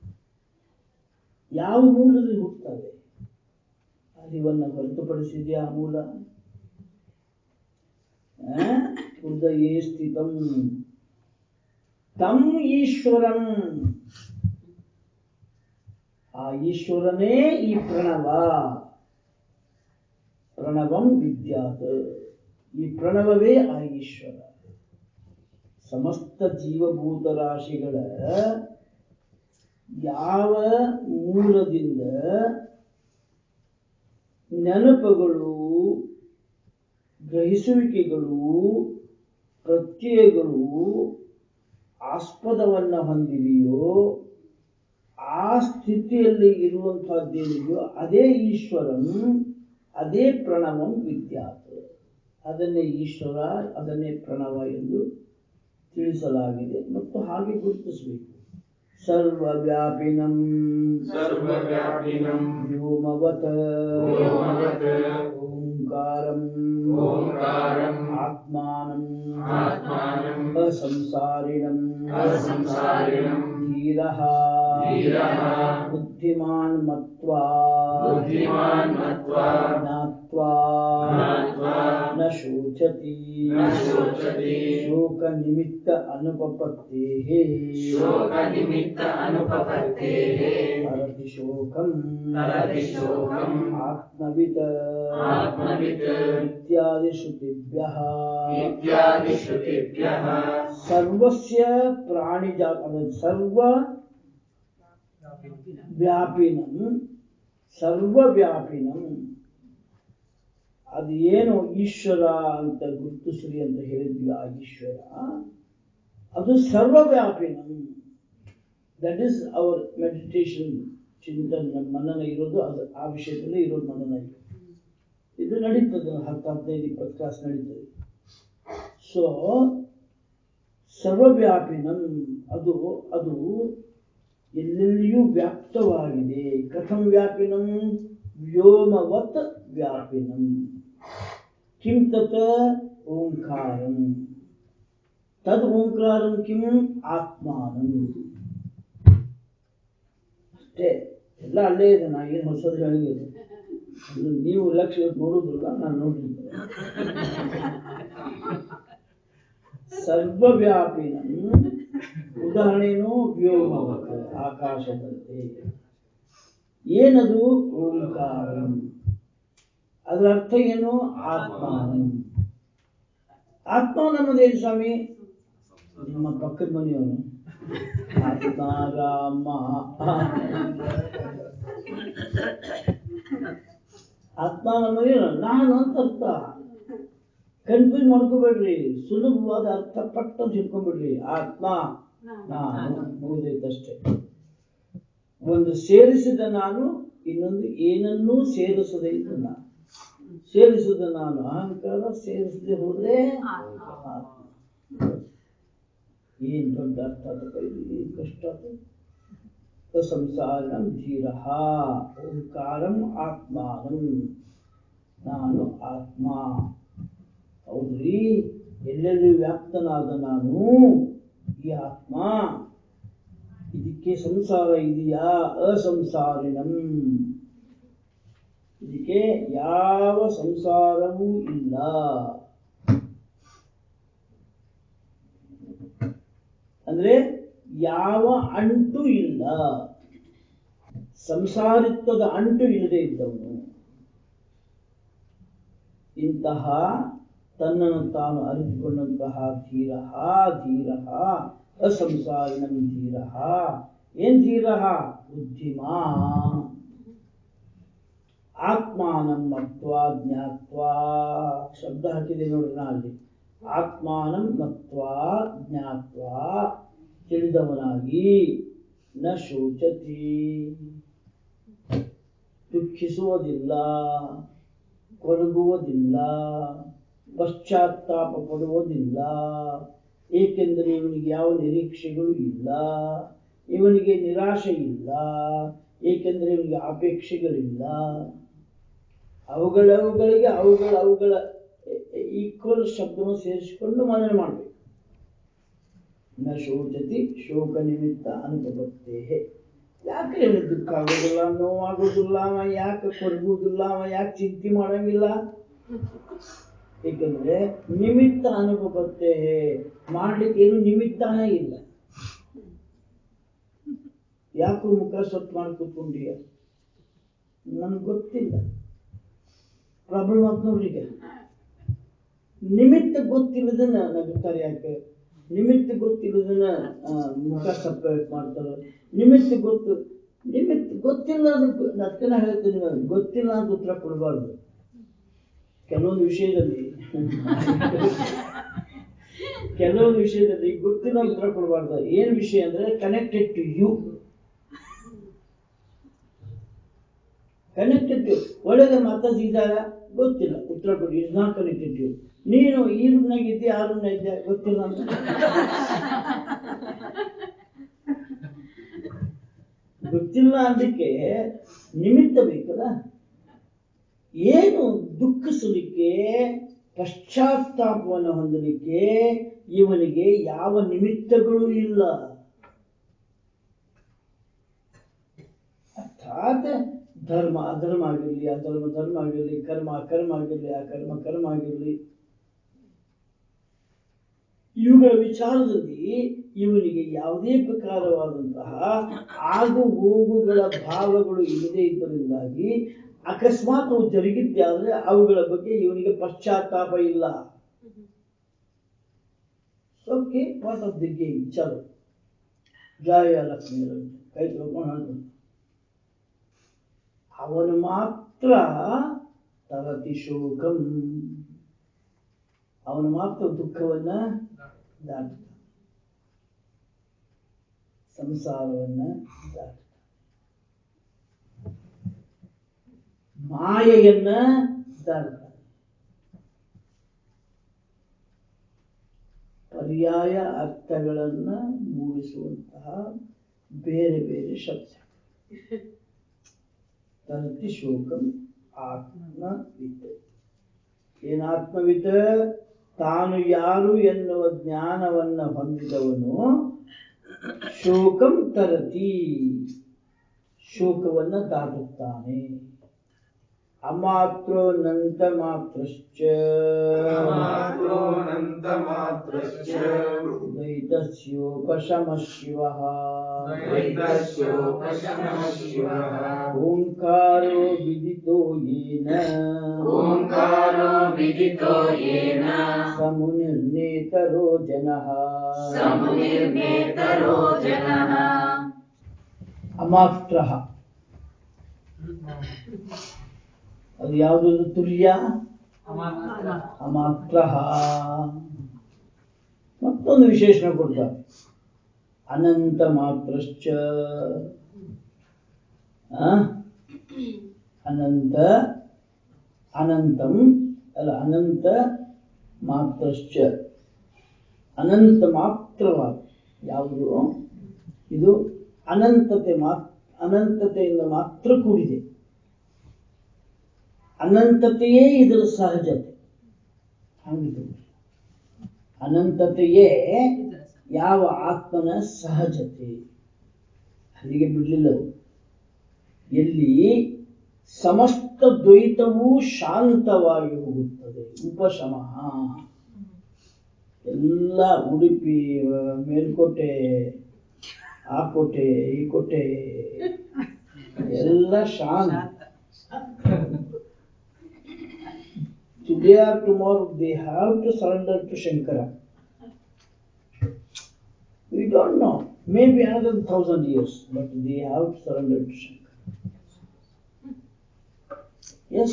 S1: ಯಾವ ಮೂಲದಲ್ಲಿ ಹುಟ್ಟುತ್ತವೆ ಅರಿವನ್ನು ಹೊರತುಪಡಿಸಿದೆಯಾ ಆ ಮೂಲ ಆ? ಹೃದಯೇ ಸ್ಥಿತಂ ತಂ ಈಶ್ವರಂ ಆ ಈಶ್ವರನೇ ಈ ಪ್ರಣವ ಪ್ರಣವಂ ವಿದ್ಯಾತ್ ಈ ಪ್ರಣವವೇ ಆ ಈಶ್ವರ ಸಮಸ್ತ ಜೀವಭೂತ ರಾಶಿಗಳ ಯಾವ ಮೂಲದಿಂದ ನೆನಪುಗಳು ಗ್ರಹಿಸುವಿಕೆಗಳು ಪ್ರತ್ಯಯಗಳು ಆಸ್ಪದವನ್ನ ಹೊಂದಿವೆಯೋ ಆ ಸ್ಥಿತಿಯಲ್ಲಿ ಇರುವಂತಹದ್ದೇನಿದೆಯೋ ಅದೇ ಈಶ್ವರಂ ಅದೇ ಪ್ರಣವಂ ವಿದ್ಯಾತ್ ಅದನ್ನೇ ಈಶ್ವರ ಅದನ್ನೇ ಪ್ರಣವ ಎಂದು ತಿಳಿಸಲಾಗಿದೆ ಮತ್ತು ಹಾಗೆ ಗುರುತಿಸಬೇಕು ಸರ್ವವ್ಯಾಪಿನಂ
S2: ಸರ್ವವ್ಯಾಪಿನಂ
S1: ವ್ಯೋಮವತ್
S2: ವ್ಯೋಮವತ್
S1: ಓಂಕಾರಂ
S2: ಓಂಕಾರಂ
S1: ಆತ್ಮಾನಂ
S2: ಆತ್ಮಾನಂ
S1: ಅಸಂಸಾರಿಣಂ
S2: ಅಸಂಸಾರಿಣಂ
S1: ಧೀರಃ
S2: ಧೀರಃ
S1: ಬುದ್ಧಿಮಾನ್ ಮತ್ವಾ
S2: ಬುದ್ಧಿಮಾನ್ ಮತ್ವಾ
S1: ಜ್ಞಾತ್ವಾ
S2: ಜ್ಞಾತ್ವಾ
S1: ನ ಶೋಚತಿ
S2: ನ ಶೋಚತಿ
S1: ಶೋಕ ನಿಮಿತ್ತ ಅನುಪಪತ್ತೇಃ
S2: ಶೋಕನಿಮಿತ್ತ ಅನುಪಪತ್ತೇಃ
S1: ಹರತಿ ಶೋಕಂ
S2: ಹರತಿ ಶೋಕಂ
S1: ಆತ್ಮವಿತ್
S2: ಆತ್ಮವಿತ್
S1: ಇತ್ಯಾದಿ ಶ್ರುತಿಭ್ಯಃ
S2: ಇತ್ಯಾದಿ ಶ್ರುತಿಭ್ಯಃ
S1: ಸರ್ವಸ್ಯ ಪ್ರಾಣಿಜಾ ಅದು ಸರ್ವ ವ್ಯಾಪಿನಂ ಸರ್ವವ್ಯಾಪಿನಂ ಅದು ಏನು ಈಶ್ವರ ಅಂತ ಗುರುತಿಸ್ರಿ ಅಂತ ಹೇಳಿದ್ವಿ ಆ ಈಶ್ವರ ಅದು ಸರ್ವವ್ಯಾಪಿನಂ ದಟ್ ಈಸ್ ಅವರ್ ಮೆಡಿಟೇಷನ್ ಚಿಂತನೆ ನಮ್ಮ ಮನನ ಇರೋದು ಅದು ಆ ವಿಷಯದಲ್ಲಿ ಇರೋದು ಮನನ ಇದು ಇದು ನಡೀತದೆ ಹತ್ತು ಹದಿನೈದು ಇಪ್ಪತ್ತು ಕ್ಲಾಸ್ ನಡೀತದೆ ಸೊ ಸರ್ವವ್ಯಾಪಿನಂ ಅದು ಅದು ಎಲ್ಲೆಲ್ಲಿಯೂ ವ್ಯಾಪ್ತವಾಗಿದೆ ಕಥಂ ವ್ಯಾಪಿನಂ ವ್ಯೋಮವತ್ ವ್ಯಾಪಿನಂ ಕಿಂ ತತ್ ಓಂಕಾರಂ ತದ್ ಓಂಕಾರಂ ಕಿಂ ಆತ್ಮಾನಂ ಅಷ್ಟೇ ಎಲ್ಲ ಅಲ್ಲೇ ಇದೆ ನಾ ಏನು ಹೊಸದು ಹೇಳಿಲ್ಲ ಅದು ನೀವು ಲಕ್ಷ ನೋಡುದಿಲ್ಲ ನಾನು ನೋಡಿದ್ದೆ ಸರ್ವವ್ಯಾಪಿನ ಉದಾಹರಣೆನೂ ವ್ಯೋಮವತ್ ಆಕಾಶದಂತೆ ಏನದು ಓಂಕಾರ ಅದರ ಅರ್ಥ ಏನು ಆತ್ಮಾನಂ ಆತ್ಮ ನಮ್ಮದೇನು ಸ್ವಾಮಿ ನಿಮ್ಮ ಪಕ್ಕದ ಮನೆಯವನು ಆತ್ಮಾರಾಮ ಆತ್ಮ ನಮ್ಮದೇನು ನಾನು ಅಂತ ಅರ್ಥ ಕನ್ಫ್ಯೂಸ್ ಮಾಡ್ಕೋಬೇಡ್ರಿ ಸುಲಭವಾದ ಅರ್ಥ ಪಟ್ಟ ಅಂತ ಹಿಡ್ಕೊಂಡ್ಬಿಡ್ರಿ ಆತ್ಮ ನಾನು ಮುಗಿದೈತಷ್ಟೇ ಒಂದು ಸೇರಿಸಿದ ನಾನು ಇನ್ನೊಂದು ಏನನ್ನೂ ಸೇರಿಸದೆ ಇದ್ದು ನಾನು ಸೇರಿಸಿದ ನಾನು ಅಹಂಕಾರ ಸೇರಿಸದೆ ಹೋದ್ರೆ ಆತ್ಮ ಏನ್ ದೊಡ್ಡ ಅರ್ಥ ಆತಪ್ಪ ಇದು ಏನ್ ಕಷ್ಟ ಆತು ಸಂಸಾರಂ ಧೀರ ಓಂಕಾರಂ ಆತ್ಮಾನಂ ನಾನು ಆತ್ಮ ಹೌದ್ರಿ ಎಲ್ಲೆಲ್ಲಿ ವ್ಯಾಪ್ತನಾದ ನಾನು ಈ ಆತ್ಮ ಇದಕ್ಕೆ ಸಂಸಾರ ಇದೆಯಾ ಅಸಂಸಾರಿಣಂ ಇದಕ್ಕೆ ಯಾವ ಸಂಸಾರವೂ ಇಲ್ಲ ಅಂದ್ರೆ ಯಾವ ಅಂಟು ಇಲ್ಲ ಸಂಸಾರಿತ್ವದ ಅಂಟು ಇಲ್ಲದೆ ಇದ್ದವನು ಇಂತಹ ತನ್ನನ್ನು ತಾನು ಅರಿತುಕೊಂಡಂತಹ ಧೀರ ಧೀರ ಅಸಂಸಾರಿಣಂ ಧೀರ ಏನ್ ಧೀರ ಬುದ್ಧಿಮಾ ಆತ್ಮಾನಂ ಮತ್ವಾ ಜ್ಞಾತ್ವಾ ಶಬ್ದ ಹಾಕಿದೆ ನೋಡ್ರಿ ನಾ ಅಲ್ಲಿ ಆತ್ಮಾನಂ ಮತ್ವಾ ಜ್ಞಾತ್ವಾ ತಿಳಿದವನಾಗಿ ನ ಶೋಚತಿ ದುಃಖಿಸುವುದಿಲ್ಲ ಕೊರಗುವುದಿಲ್ಲ ಪಶ್ಚಾತ್ತಾಪ ಪಡುವುದಿಲ್ಲ ಏಕೆಂದರೆ ಇವನಿಗೆ ಯಾವ ನಿರೀಕ್ಷೆಗಳು ಇಲ್ಲ ಇವನಿಗೆ ನಿರಾಶೆ ಇಲ್ಲ ಏಕೆಂದರೆ ಇವನಿಗೆ ಅಪೇಕ್ಷೆಗಳಿಲ್ಲ ಅವುಗಳವುಗಳಿಗೆ ಅವುಗಳ ಅವುಗಳ ಈಕ್ವಲ್ ಶಬ್ದವನ್ನು ಸೇರಿಸಿಕೊಂಡು ಮನನ ಮಾಡಬೇಕು ನ ಶೋಚತಿ ಶೋಕ ನಿಮಿತ್ತ ಅನುಪತ್ತೇ ಯಾಕೆ ಇವನಿಗೆ ದುಃಖ ಆಗೋದಿಲ್ಲ ನೋವಾಗೋದಿಲ್ಲ ಅವ ಯಾಕೆ ಕೊರಗುವುದಿಲ್ಲ ಅವ ಯಾಕೆ ಚಿಂತೆ ಮಾಡಂಗಿಲ್ಲ ಏಕೆಂದ್ರೆ ನಿಮಿತ್ತ ಅನುಪತ್ತೇ ಮಾಡ್ಲಿಕ್ಕೆ ಏನು ನಿಮಿತ್ತನೇ ಇಲ್ಲ ಯಾಕೋ ಮುಖ ಸ್ವತ್ತು ಮಾಡಿ ಕೂತ್ಕೊಂಡಿಯ ನನ್ಗೆ ಗೊತ್ತಿಲ್ಲ ಪ್ರಾಬ್ಲಮ್ ಆತ್ ನೋಡ್ರಿ ಈಗ ನಿಮಿತ್ತ ಗೊತ್ತಿಲ್ಲದನ್ನ ನಗುತ್ತಾರೆ ಯಾಕೆ ನಿಮಿತ್ತ ಗೊತ್ತಿಲ್ಲದನ್ನ ಆ, ಮುಖ ಸಪ್ರೇಟ್ ಮಾಡ್ತಾರೆ ನಿಮಿತ್ತ ಗೊತ್ತು ನಿಮಿತ್ತ ಗೊತ್ತಿಲ್ಲ ಅದಕ್ಕೆ ಅದಕ್ಕೆ ನಾ ಹೇಳ್ತೀನಿ ನಿಮಗೆ ಗೊತ್ತಿಲ್ಲ ಅಂತ ಉತ್ತರ ಕೊಡಬಾರ್ದು ಕೆಲವೊಂದು ವಿಷಯದಲ್ಲಿ ಕೆಲವೊಂದು ವಿಷಯದಲ್ಲಿ ಗೊತ್ತಿಲ್ಲ ಉತ್ತರ ಕೊಡಬಾರ್ದು ಏನ್ ವಿಷಯ ಅಂದ್ರೆ connected to you connected to ಒಳಗೆ ಮಾತಾಜಿ ಇದ್ದಾರ ಗೊತ್ತಿಲ್ಲ ಉತ್ತರ ಕೊಡಿ ಇಸ್ ನಾಟ್ ಕನೆಕ್ಟೆಡ್ ಟು ನೀನು ಈ ರೂಮ್ನಾಗ ಇದ್ದೆ ಆ ರೂಮ್ನಾಗ ಇದ್ದೆ ಗೊತ್ತಿಲ್ಲ ಅಂತ ಗೊತ್ತಿಲ್ಲ ಅದಕ್ಕೆ ನಿಮಿತ್ತ ಬೇಕಲ್ಲ ಏನು ದುಃಖಿಸಲಿಕ್ಕೆ ಪಶ್ಚಾತ್ತಾಪವನ್ನು ಹೊಂದಲಿಕ್ಕೆ ಇವನಿಗೆ ಯಾವ ನಿಮಿತ್ತಗಳು ಇಲ್ಲ ಅರ್ಥಾತ್ ಧರ್ಮ ಅಧರ್ಮ ಆಗಿರಲಿ ಅಧರ್ಮ ಧರ್ಮ ಆಗಿರಲಿ ಕರ್ಮ ಅಕರ್ಮ ಆಗಿರಲಿ ಅಕರ್ಮ ಕರ್ಮ ಆಗಿರಲಿ ಇವುಗಳ ವಿಚಾರದಲ್ಲಿ ಇವನಿಗೆ ಯಾವುದೇ ಪ್ರಕಾರವಾದಂತಹ ಆಗು ಹೋಗುಗಳ ಭಾವಗಳು ಇಲ್ಲದೆ ಇದ್ದರಿಂದಾಗಿ ಅಕಸ್ಮಾತ್ ಅವು ಜರುಗಿದ್ದೆ ಆದ್ರೆ ಅವುಗಳ ಬಗ್ಗೆ ಇವನಿಗೆ ಪಶ್ಚಾತ್ತಾಪ ಇಲ್ಲ okay part of the game ಚಲೋ ಜಯ ಲಕ್ಷ್ಮೀ ಕೈ ತೊಳ್ಕೊಂಡು ಹೇಳ್ತಾನೆ ಅವನು ಮಾತ್ರ ತರತಿ ಶೋಕಂ ಅವನು ಮಾತ್ರ ದುಃಖವನ್ನ ದಾಟುತ್ತಾನೆ ಸಂಸಾರವನ್ನ ದಾಟುತ್ತಾನೆ ಮಾಯೆಯನ್ನ ದಾಟುತ್ತಾನೆ ಪರ್ಯಾಯ ಅರ್ಥಗಳನ್ನ ಮೂಡಿಸುವಂತಹ ಬೇರೆ ಬೇರೆ ಶಬ್ದ ತರತಿ ಶೋಕಂ ಆತ್ಮವಿತ್ ಏನಾತ್ಮವಿತ್ ತಾನು ಯಾರು ಎನ್ನುವ ಜ್ಞಾನವನ್ನ ಹೊಂದಿದವನು ಶೋಕಂ ತರತಿ ಶೋಕವನ್ನ ದಾಟುತ್ತಾನೆ ಅಮಾತ್ರೋ ನಂತ ಮಾತ್ರಶ್ಚ
S2: अमात्रोऽनन्तमात्रश्च
S1: ದ್ವೈತಸ್ಯೋಪಶಮ ಶಿವ
S2: द्वैतस्योपशमः शिवः
S1: ಓಂಕಾರೋ ವಿದಿತೋ ಯೇನ
S2: ओङ्कारो विदितो येन
S1: ಸಮುನಿರ್ನೇತರೋ ಜನಃ
S2: समुनिर्नेतरो जनः
S1: ಅಮಾತ್ರ ಅದು ಯಾವುದು ತುಲ್ಯ ಅಮಾತ್ರ ಮತ್ತೊಂದು ವಿಶೇಷಣ ಕೊಡ್ತಾರೆ ಅನಂತ ಮಾತ್ರಶ್ಚ ಆ? ಅನಂತ ಅನಂತಂ ಅಲ್ಲ ಅನಂತ ಮಾತ್ರಶ್ಚ ಅನಂತ ಮಾತ್ರವಾದ ಯಾವುದು ಇದು ಅನಂತತೆ ಮಾತ್ರ ಅನಂತತೆಯಿಂದ ಮಾತ್ರ ಕೂಡಿದೆ ಅನಂತತೆಯೇ ಇದರ ಸಹಜತೆ ಹಾಗೆ ಅನಂತತೆಯೇ ಯಾವ ಆತ್ಮನ ಸಹಜತೆ ಅಲ್ಲಿಗೆ ಬಿಡಲಿಲ್ಲ ಅದು. ಎಲ್ಲಿ ಸಮಸ್ತ ದ್ವೈತವೂ ಶಾಂತವಾಗಿ ಹೋಗುತ್ತದೆ ಉಪಶಮ ಎಲ್ಲ ಉಡುಪಿ ಆ, ಮೇಲ್ಕೋಟೆ ಆ ಕೋಟೆ ಈ ಕೋಟೆ ಎಲ್ಲ ಶಾಂತ today or tomorrow they have to surrender to Shankara. We don't know. Maybe another thousand years, but they have to surrender to Shankara. Yes,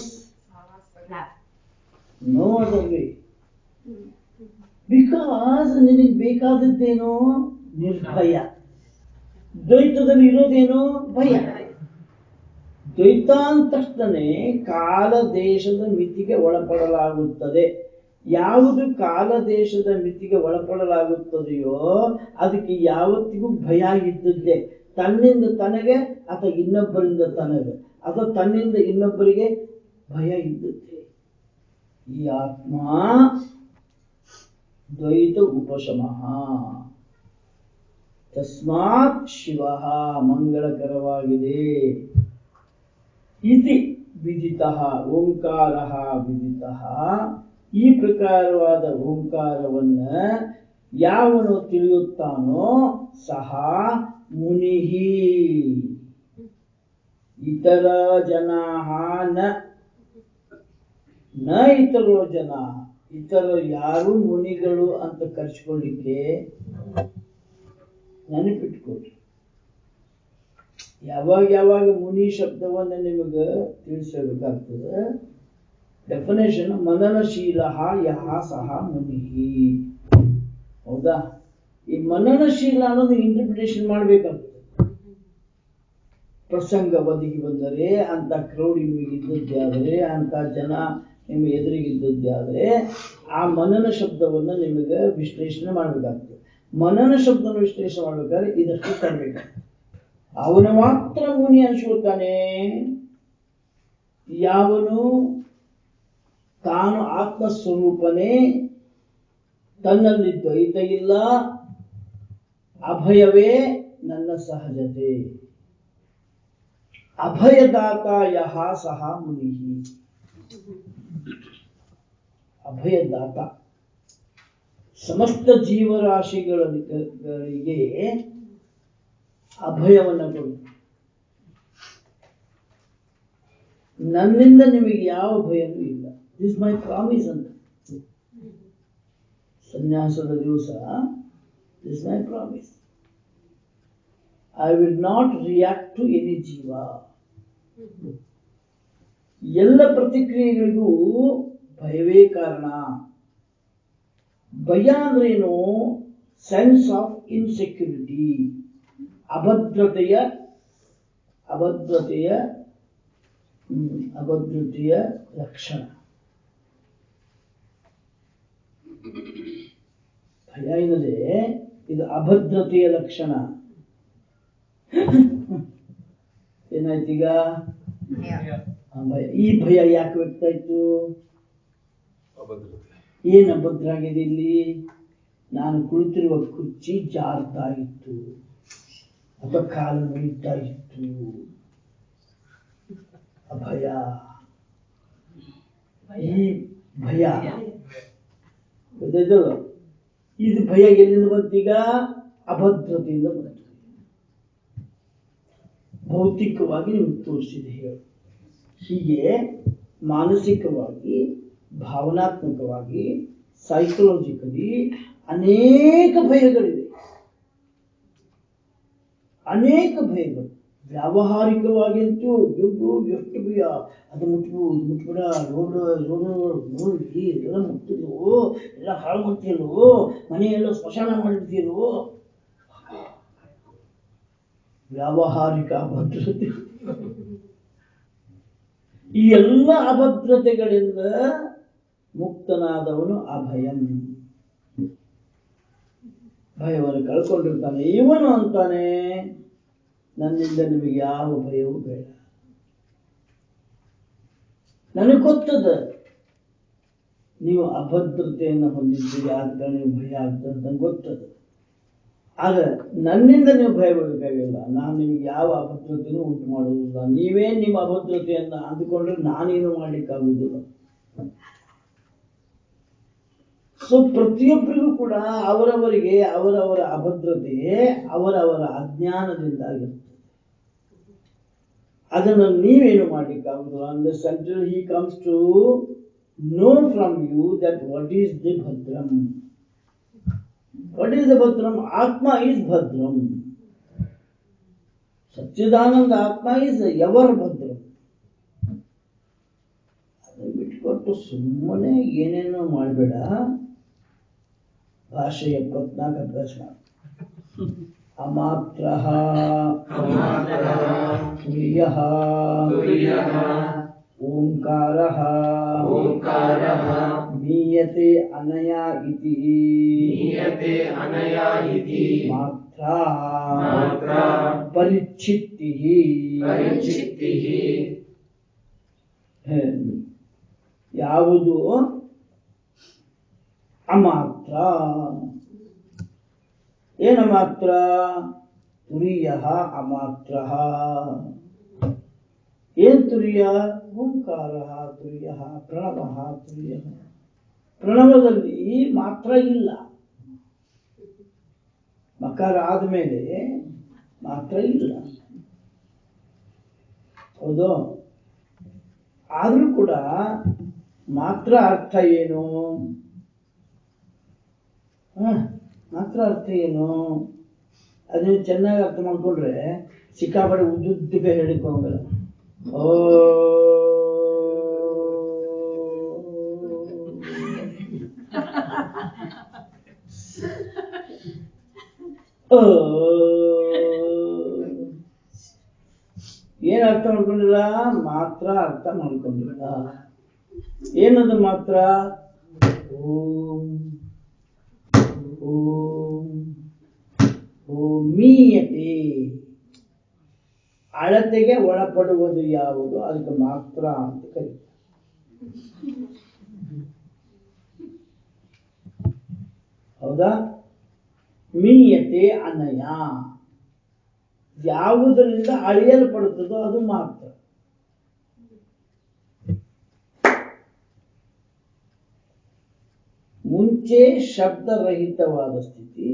S1: no other way. Because ನಿನಗೆ ಬೇಕಾದದ್ದೇನೋ ನಿರ್ಭಯ ದ್ವೈತದಲ್ಲಿ ಇರೋದೇನೋ ಭಯ ದ್ವೈತ ಅಂದ ತಕ್ಷಣನೇ ಕಾಲ ದೇಶದ ಮಿತಿಗೆ ಒಳಪಡಲಾಗುತ್ತದೆ ಯಾವುದು ಕಾಲ ದೇಶದ ಮಿತಿಗೆ ಒಳಪಡಲಾಗುತ್ತದೆಯೋ ಅದಕ್ಕೆ ಯಾವತ್ತಿಗೂ ಭಯ ಇದ್ದದ್ದೇ ತನ್ನಿಂದ ತನಗೆ ಅಥವಾ ಇನ್ನೊಬ್ಬರಿಂದ ತನಗೆ ಅಥವಾ ತನ್ನಿಂದ ಇನ್ನೊಬ್ಬರಿಗೆ ಭಯ ಇದ್ದದ್ದೇ ಈ ಆತ್ಮ ದ್ವೈತ ಉಪಶಮಃ ತಸ್ಮಾತ್ ಶಿವ ಮಂಗಳಕರವಾಗಿದೆ ಇತಿ ವಿದಿತ ಓಂಕಾರ ವಿದಿತ ಈ ಪ್ರಕಾರವಾದ ಓಂಕಾರವನ್ನ ಯಾವನು ತಿಳಿಯುತ್ತಾನೋ ಸಹ ಮುನಿ ಇತರ ಜನಾ ನ ನ ಇತರೋ ಜನ ಇತರ ಯಾರು ಮುನಿಗಳು ಅಂತ ಕರ್ಸ್ಕೊಳ್ಳಿಕ್ಕೆ ನೆನಪಿಟ್ಕೊಳ್ರಿ ಯಾವಾಗ ಯಾವಾಗ ಮುನಿ ಶಬ್ದವನ್ನ ನಿಮಗೆ ತಿಳಿಸಬೇಕಾಗ್ತದೆ ಡೆಫಿನೇಷನ್ ಮನನಶೀಲ ಯಹ ಸಹ ಮುನಿ ಹೌದಾ ಈ ಮನನಶೀಲ ಅನ್ನೋದು ಇಂಟರ್ಪ್ರಿಟೇಷನ್ ಮಾಡ್ಬೇಕಾಗ್ತದೆ ಪ್ರಸಂಗ ಬದಿಗೆ ಬಂದರೆ ಅಂತ ಕ್ರೌಡ್ ನಿಮಗೆ ಇದ್ದದ್ದೇ ಆದರೆ ಅಂತ ಜನ ನಿಮ್ಮ ಎದುರಿಗಿದ್ದದ್ದೇ ಆದರೆ ಆ ಮನನ ಶಬ್ದವನ್ನ ನಿಮಗೆ ವಿಶ್ಲೇಷಣೆ ಮಾಡಬೇಕಾಗ್ತದೆ ಮನನ ಶಬ್ದವನ್ನು ವಿಶ್ಲೇಷಣೆ ಮಾಡ್ಬೇಕಾದ್ರೆ ಇದಷ್ಟು ತರಬೇಕಾಗ್ತದೆ ಅವನು ಮಾತ್ರ ಮುನಿ ಅನ್ಸ್ಕೊಳ್ತಾನೆ ಯಾವನು ತಾನು ಆತ್ಮಸ್ವರೂಪನೇ ತನ್ನಲ್ಲಿ ದ್ವೈತ ಇಲ್ಲ ಅಭಯವೇ ನನ್ನ ಸಹಜತೆ ಅಭಯದಾತ ಯಹ ಸಹ ಮುನಿ ಅಭಯದಾತ ಸಮಸ್ತ ಜೀವರಾಶಿಗಳಿಗೆ ಅಭಯವನ್ನು ಕೊಡು ನನ್ನಿಂದ ನಿಮಗೆ ಯಾವ ಭಯನೂ ಇಲ್ಲ ದಿಸ್ ಮೈ ಪ್ರಾಮಿಸ್ ಅಂತ ಸನ್ಯಾಸದ ದಿವಸ this my promise I will not react to any ಜೀವ ಎಲ್ಲ ಪ್ರತಿಕ್ರಿಯೆಗಳಿಗೂ ಭಯವೇ ಕಾರಣ ಭಯ ಅಂದ್ರೇನು ಸೆನ್ಸ್ ಆಫ್ ಇನ್ಸೆಕ್ಯೂರಿಟಿ ಅಭದ್ರತೆಯ ಅಭದ್ರತೆಯ ಹ್ಮ್, ಅಭದ್ರತೆಯ ಲಕ್ಷಣ ಭಯ ಏನದೆ ಇದು ಅಭದ್ರತೆಯ ಲಕ್ಷಣ ಏನಾಯ್ತೀಗ ಆ ಭಯ ಈ ಭಯ ಯಾಕೆ ವ್ಯಕ್ತ ಆಯ್ತು ಏನ್ ಅಭದ್ರ ಆಗಿದೆ ಇಲ್ಲಿ ನಾನು ಕುಳಿತಿರುವ ಕುರ್ಚಿ ಜಾರ್ತಾ ಇತ್ತು ಅಥವಾ ಕಾಲು ಮುರಿತಾ ಇತ್ತು ಅಭಯ ಈ ಭಯ ಗೊತ್ತಾಯ್ತಲ್ಲ ಇದು ಭಯ ಎಲ್ಲಿಂದ ಬಂತೀಗ ಅಭದ್ರತೆಯಿಂದ ಬಂತು ಭೌತಿಕವಾಗಿ ನಿಮ್ಗೆ ತೋರಿಸಿದೆ ಹೇಳು ಹೀಗೆ ಮಾನಸಿಕವಾಗಿ ಭಾವನಾತ್ಮಕವಾಗಿ ಸೈಕಲಾಜಿಕಲಿ ಅನೇಕ ಭಯಗಳಿವೆ ಅನೇಕ ಭಯಗಳು ವ್ಯಾವಹಾರಿಕವಾಗಿ ಅಂತೂ ಅಯ್ಯೋ ಎಷ್ಟು ಭಯ ಅದು ಮುಟ್ಬು ಇದು ಮುಟ್ಬಿಡ ರೋಡ್ ರೋಡ್ ನೋಡಿ ಎಲ್ಲ ಮುಟ್ಟಿದ್ವು ಎಲ್ಲ ಹಾಳು ಮಾಡ್ತೀಯಲ್ವೋ ಮನೆಯೆಲ್ಲ ಸ್ಮಶಾನ ಮಾಡಿರ್ತೀಯಲ್ವೋ ವ್ಯಾವಹಾರಿಕ ಅಭದ್ರತೆ ಈ ಎಲ್ಲ ಅಭದ್ರತೆಗಳಿಂದ ಮುಕ್ತನಾದವನು ಅಭಯಂ ಭಯವನ್ನು ಕಳ್ಕೊಂಡಿರ್ತಾನೆ ಇವನು ಅಂತಾನೆ ನನ್ನಿಂದ ನಿಮಗೆ ಯಾವ ಭಯವೂ ಬೇಡ ನನಗೆ ಗೊತ್ತದ ನೀವು ಅಭದ್ರತೆಯನ್ನು ಹೊಂದಿದ್ದೀರಿ ಆದ ಕಾರಣ ನೀವು ಭಯ ಆಗ್ತದೆ ಅಂತ ನಂಗೆ ಗೊತ್ತದ ಆಗ ನನ್ನಿಂದ ನೀವು ಭಯಪಡಬೇಕಾಗಿಲ್ಲ ನಾನು ನಿಮಗೆ ಯಾವ ಅಭದ್ರತೆಯೂ ಉಂಟು ಮಾಡುವುದಿಲ್ಲ ನೀವೇ ನಿಮ್ಮ ಅಭದ್ರತೆಯನ್ನು ಅಂದುಕೊಂಡ್ರೆ ನಾನೇನು ಮಾಡ್ಲಿಕ್ಕಾಗುವುದಿಲ್ಲ ಸೊ ಪ್ರತಿಯೊಬ್ಬರಿಗೂ ಕೂಡ ಅವರವರಿಗೆ ಅವರವರ ಅಭದ್ರತೆ ಅವರವರ ಅಜ್ಞಾನದಿಂದಾಗಿರ್ತದೆ ಅದನ್ನು ನೀವೇನು ಮಾಡ್ಲಿಕ್ಕಾಗುದಿಲ್ಲ ಅಂದ್ರೆ central he comes to know from you that what is the ಭದ್ರಂ ವಾಟ್ ಈಸ್ ದ ಭದ್ರಂ ಆತ್ಮ ಈಸ್ ಭದ್ರಂ ಸಚ್ಚಿದಾನಂದ ಆತ್ಮ ಈಸ್ ಎವರ್ ಭದ್ರಂ ಅದನ್ನು ಬಿಟ್ಕೊಟ್ಟು ಸುಮ್ಮನೆ ಏನೇನೋ ಮಾಡಬೇಡ ಭಾಷೆ ಎಪ್ಪತ್ನಾಲ್ಕು ಅಭ್ಯಾಸ ಮಾಡು ಅಮಾತ್ರ
S2: ಅಮಾತ್ರಃ
S1: ತುರ್ಯ
S2: ತುರ್ಯಃ
S1: ಓಂಕಾರ
S2: ಓಂಕಾರಃ
S1: ಮೀಯತೆ ಅನಯ ಇತಿ
S2: ನೀಯತೆ ಅನಯಾ ಇತಿ
S1: ಮಾತ್ರ
S2: ಮಾತ್ರ
S1: ಪರಿಚ್ಛಿತ್ತಿ
S2: ಪರಿಚಿತ್ತಿಃ
S1: ಯಾವುದು ಅಮಾತ್ರ ಏನ ಮಾತ್ರ ತುರಿಯ ಅಮಾತ್ರ ಏನ್ ತುರಿಯ ಓಂಕಾರ ತುರಿಯ ಪ್ರಣವ ತುರಿಯ ಪ್ರಣವದಲ್ಲಿ ಮಾತ್ರ ಇಲ್ಲ ಮಕಾರ ಆದ್ಮೇಲೆ ಮಾತ್ರ ಇಲ್ಲ ಹೌದು ಆದ್ರೂ ಕೂಡ ಮಾತ್ರ ಅರ್ಥ ಏನು ಹ, ಮಾತ್ರ ಅರ್ಥ ಏನು ಅದನ್ನ ಚೆನ್ನಾಗಿ ಅರ್ಥ ಮಾಡ್ಕೊಂಡ್ರೆ ಸಿಕ್ಕಾಪಡೆ ಉದ್ದುದ್ದಕ್ಕೆ ಹೇಳಿಕೊಂಗಲ್ಲ ಓ ಓ. ಏನ್ ಅರ್ಥ ಮಾಡ್ಕೊಂಡಿಲ್ಲ ಮಾತ್ರ ಅರ್ಥ ಮಾಡ್ಕೊಂಡಿಲ್ಲ ಏನದು ಮಾತ್ರ ಓಂ ಓಂ ಓಮೀಯತೆ ಅಳತೆಗೆ ಒಳಪಡುವುದು ಯಾವುದು ಅದಕ್ಕೆ ಮಾತ್ರ ಅಂತ ಕರೀತಾರೆ ಹೌದಾ ಮೀಯತೆ ಅನಯ ಯಾವುದರಿಂದ ಅಳೆಯಲ್ಪಡುತ್ತದೋ ಅದು ಮಾತ್ರ ಮುಂಚೆ ಶಬ್ದರಹಿತವಾದ ಸ್ಥಿತಿ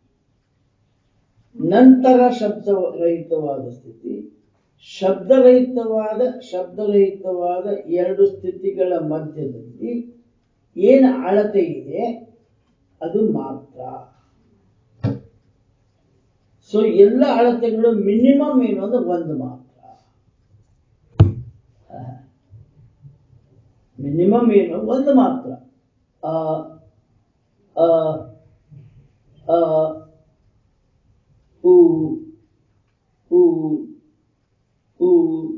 S1: ನಂತರ ಶಬ್ದರಹಿತವಾದ ಸ್ಥಿತಿ ಶಬ್ದರಹಿತವಾದ ಶಬ್ದರಹಿತವಾದ ಎರಡು ಸ್ಥಿತಿಗಳ ಮಧ್ಯದಲ್ಲಿ ಏನು ಅಳತೆ ಇದೆ ಅದು ಮಾತ್ರ ಸೊ ಎಲ್ಲ ಅಳತೆಗಳು ಮಿನಿಮಮ್ ಏನು ಅಂದ್ರೆ ಒಂದು ಮಾತ್ರ ಮಿನಿಮಮ್ ಏನು ಒಂದು ಮಾತ್ರ ಆ ಅ ಅ ಉ ಉ ಉ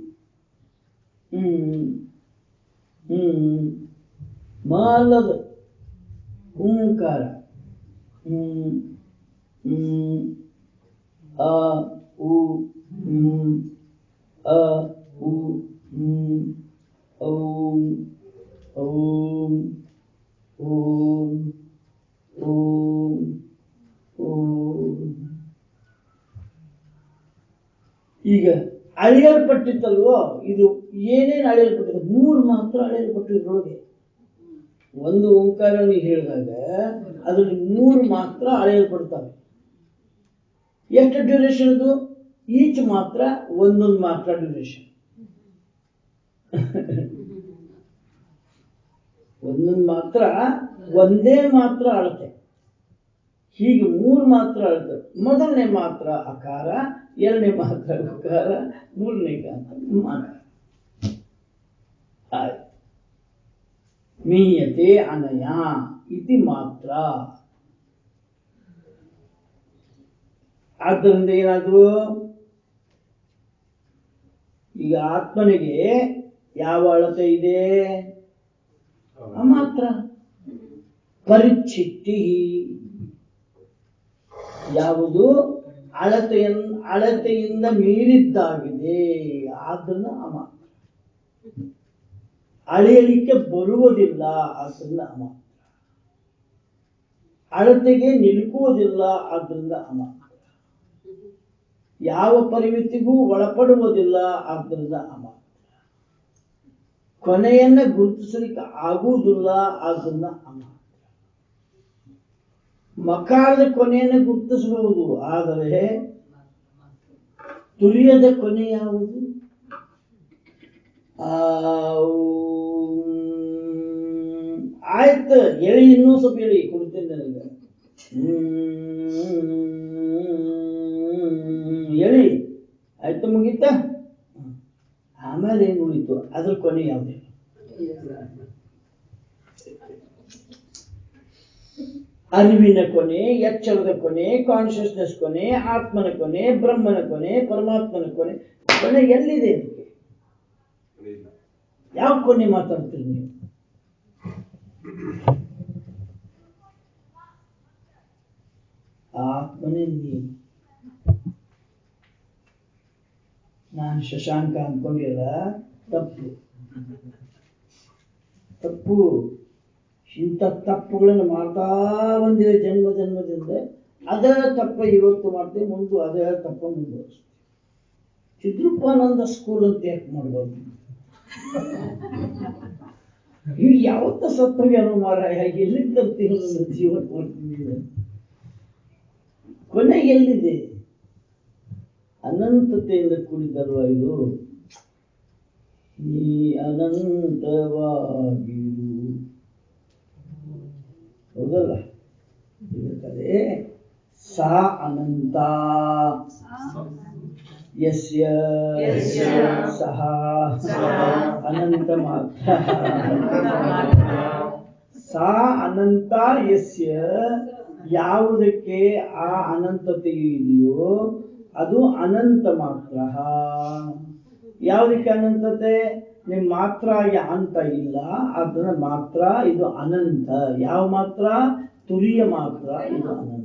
S1: ಹ್ಮ್ ಹ್ಮ್ ಮಾಲದ ಓಂಕಾರ ಹ್ಮ್ ಹ್ಮ್ ಅ ಉ ಹ್ಮ್ ಅ ಉ ಹ್ಮ್ ಓಂ ಓಂ ಓಂ ಓಂ ಓಂ ಈಗ ಅಳಿಯಲ್ಪಟ್ಟಿತ್ತಲ್ವೋ ಇದು ಏನೇನು ಅಳೆಯಲ್ಪಟ್ಟಿದೆ ಮೂರು ಮಾತ್ರ ಅಳೆಯಲ್ಪಟ್ಟಿದ್ರೊಳಗೆ ಒಂದು ಓಂಕಾರ ನೀವು ಹೇಳಿದಾಗ ಅದರಲ್ಲಿ ಮೂರು ಮಾತ್ರ ಅಳೆಯಲ್ಪಡ್ತವೆ ಎಷ್ಟು ಡ್ಯೂರೇಷನ್ ಅದು ಈಚ್ ಮಾತ್ರ ಒಂದೊಂದು ಮಾತ್ರ ಡ್ಯೂರೇಷನ್ ಒಂದೊಂದು ಮಾತ್ರ ಒಂದೇ ಮಾತ್ರ ಅಳತೆ ಹೀಗೆ ಮೂರು ಮಾತ್ರ ಅಳತೆ ಮೊದಲನೇ ಮಾತ್ರ ಅಕಾರ ಎರಡನೇ ಮಾತ್ರ ಉಕಾರ ಮೂರನೇ ಮಾತ್ರ ಆಯ್ತು ಮೀಯತೆ ಅನಯ ಇತಿ ಮಾತ್ರ ಆದ್ದರಿಂದ ಏನಾದ್ರು ಈಗ ಆತ್ಮನಿಗೆ ಯಾವ ಅಳತೆ ಇದೆ ಅಮಾತ್ರ ಪರಿಚ್ಛಿತ್ತಿ ಯಾವುದು ಅಳತೆಯನ್ ಅಳತೆಯಿಂದ ಮೀರಿದ್ದಾಗಿದೆ ಆದ್ರಿಂದ ಅಮಾತ್ರ ಅಳೆಯಲಿಕ್ಕೆ ಬರುವುದಿಲ್ಲ ಆದ್ರಿಂದ ಅಮಾತ್ರ ಅಳತೆಗೆ ನಿಲುಕುವುದಿಲ್ಲ ಆದ್ರಿಂದ ಅಮಾತ್ರ ಯಾವ ಪರಿಮಿತಿಗೂ ಒಳಪಡುವುದಿಲ್ಲ ಆದ್ರಿಂದ ಅಮಾತ್ರ ಕೊನೆಯನ್ನ ಗುರುತಿಸಲಿಕ್ಕೆ ಆಗುವುದಿಲ್ಲ ಆದ್ರಿಂದ ಅಮಾತ್ರ ಮಕಾರದ ಕೊನೆಯನ್ನು ಗುರುತಿಸಬಹುದು ಆದರೆ ತುರಿಯದ ಕೊನೆ ಯಾವುದು ಆ, ಉಮ್, ಆಯ್ತು ಎಳಿ ಇನ್ನೂ ಸ್ವಲ್ಪ ಎಳಿ ಕೊಡ್ತೇನೆ ನನಗೆ ಹ್ಮ್, ಎಳಿ ಆಯ್ತು ಮುಗೀತ ಆಮೇಲೆ ಏನು ಉಳಿತು ಅದ್ರ ಕೊನೆ ಯಾವ್ದು ಅರಿವಿನ ಕೊನೆ ಎಚ್ಚರದ ಕೊನೆ ಕಾನ್ಶಿಯಸ್ನೆಸ್ ಕೊನೆ ಆತ್ಮನ ಕೊನೆ ಬ್ರಹ್ಮನ ಕೊನೆ ಪರಮಾತ್ಮನ ಕೊನೆ ಕೊನೆ ಎಲ್ಲಿದೆ ಅದಕ್ಕೆ ಯಾವ ಕೊನೆ ಮಾತಾಡ್ತೀರಿ ನೀವು ಆ ಆತ್ಮನೇ ನೀವು ನಾನು ಶಶಾಂಕ ಅನ್ಕೊಂಡಿಲ್ಲ ತಪ್ಪು ತಪ್ಪು ಇಂಥ ತಪ್ಪುಗಳನ್ನು ಮಾಡ್ತಾ ಬಂದಿವೆ ಜನ್ಮ ಜನ್ಮದಿಂದ ಅದ ತಪ್ಪ ಇವತ್ತು ಮಾಡ್ತೀವಿ ಮುಂದೆ ಅದೇ ತಪ್ಪ ಮುಂದುವರಿಸ್ತೀವಿ ಚಿದ್ರೂಪಾನಂದ ಸ್ಕೂಲ್ ಅಂತ ಯಾಕೆ ಮಾಡ್ಬೋದು ಇವು ಯಾವತ್ತ ಸತ್ತೋಗ್ಯಾರೋ ಮಾರಾಯ ಎಲ್ಲಿ ತರ್ತೀವಿ ನನ್ನ ಜೀವನ ಮಾಡ್ತೀನಿ ಇದು? ಕೊನೆ ಎಲ್ಲಿದೆ ಅನಂತತೆಯಿಂದ ಕೂಡಿದಲ್ವ ಇದು ನೀ ಅನಂತವಾಗಿರು ಹೌದಲ್ಲ ಇರುತ್ತದೆ ಸಾ ಅನಂತ ಯಸ್ಯ
S2: ಯಸ್ಯ
S1: ಸಹ
S2: ಸಹ
S1: ಅನಂತ ಮಾತ್ರ ಸಾ ಅನಂತ ಯಸ್ಯ ಯಾವುದಕ್ಕೆ ಆ ಅನಂತತೆಯು ಇದೆಯೋ ಅದು ಅನಂತ ಮಾತ್ರ ಯಾವುದಕ್ಕೆ ಅನಂತತೆ ನಿಮ್ ಮಾತ್ರ ಅಂತ ಇಲ್ಲ ಅದನ್ನ ಮಾತ್ರ ಇದು ಅನಂತ ಯಾವ ಮಾತ್ರ ತುರಿಯ ಮಾತ್ರ ಇದು ಅನಂತ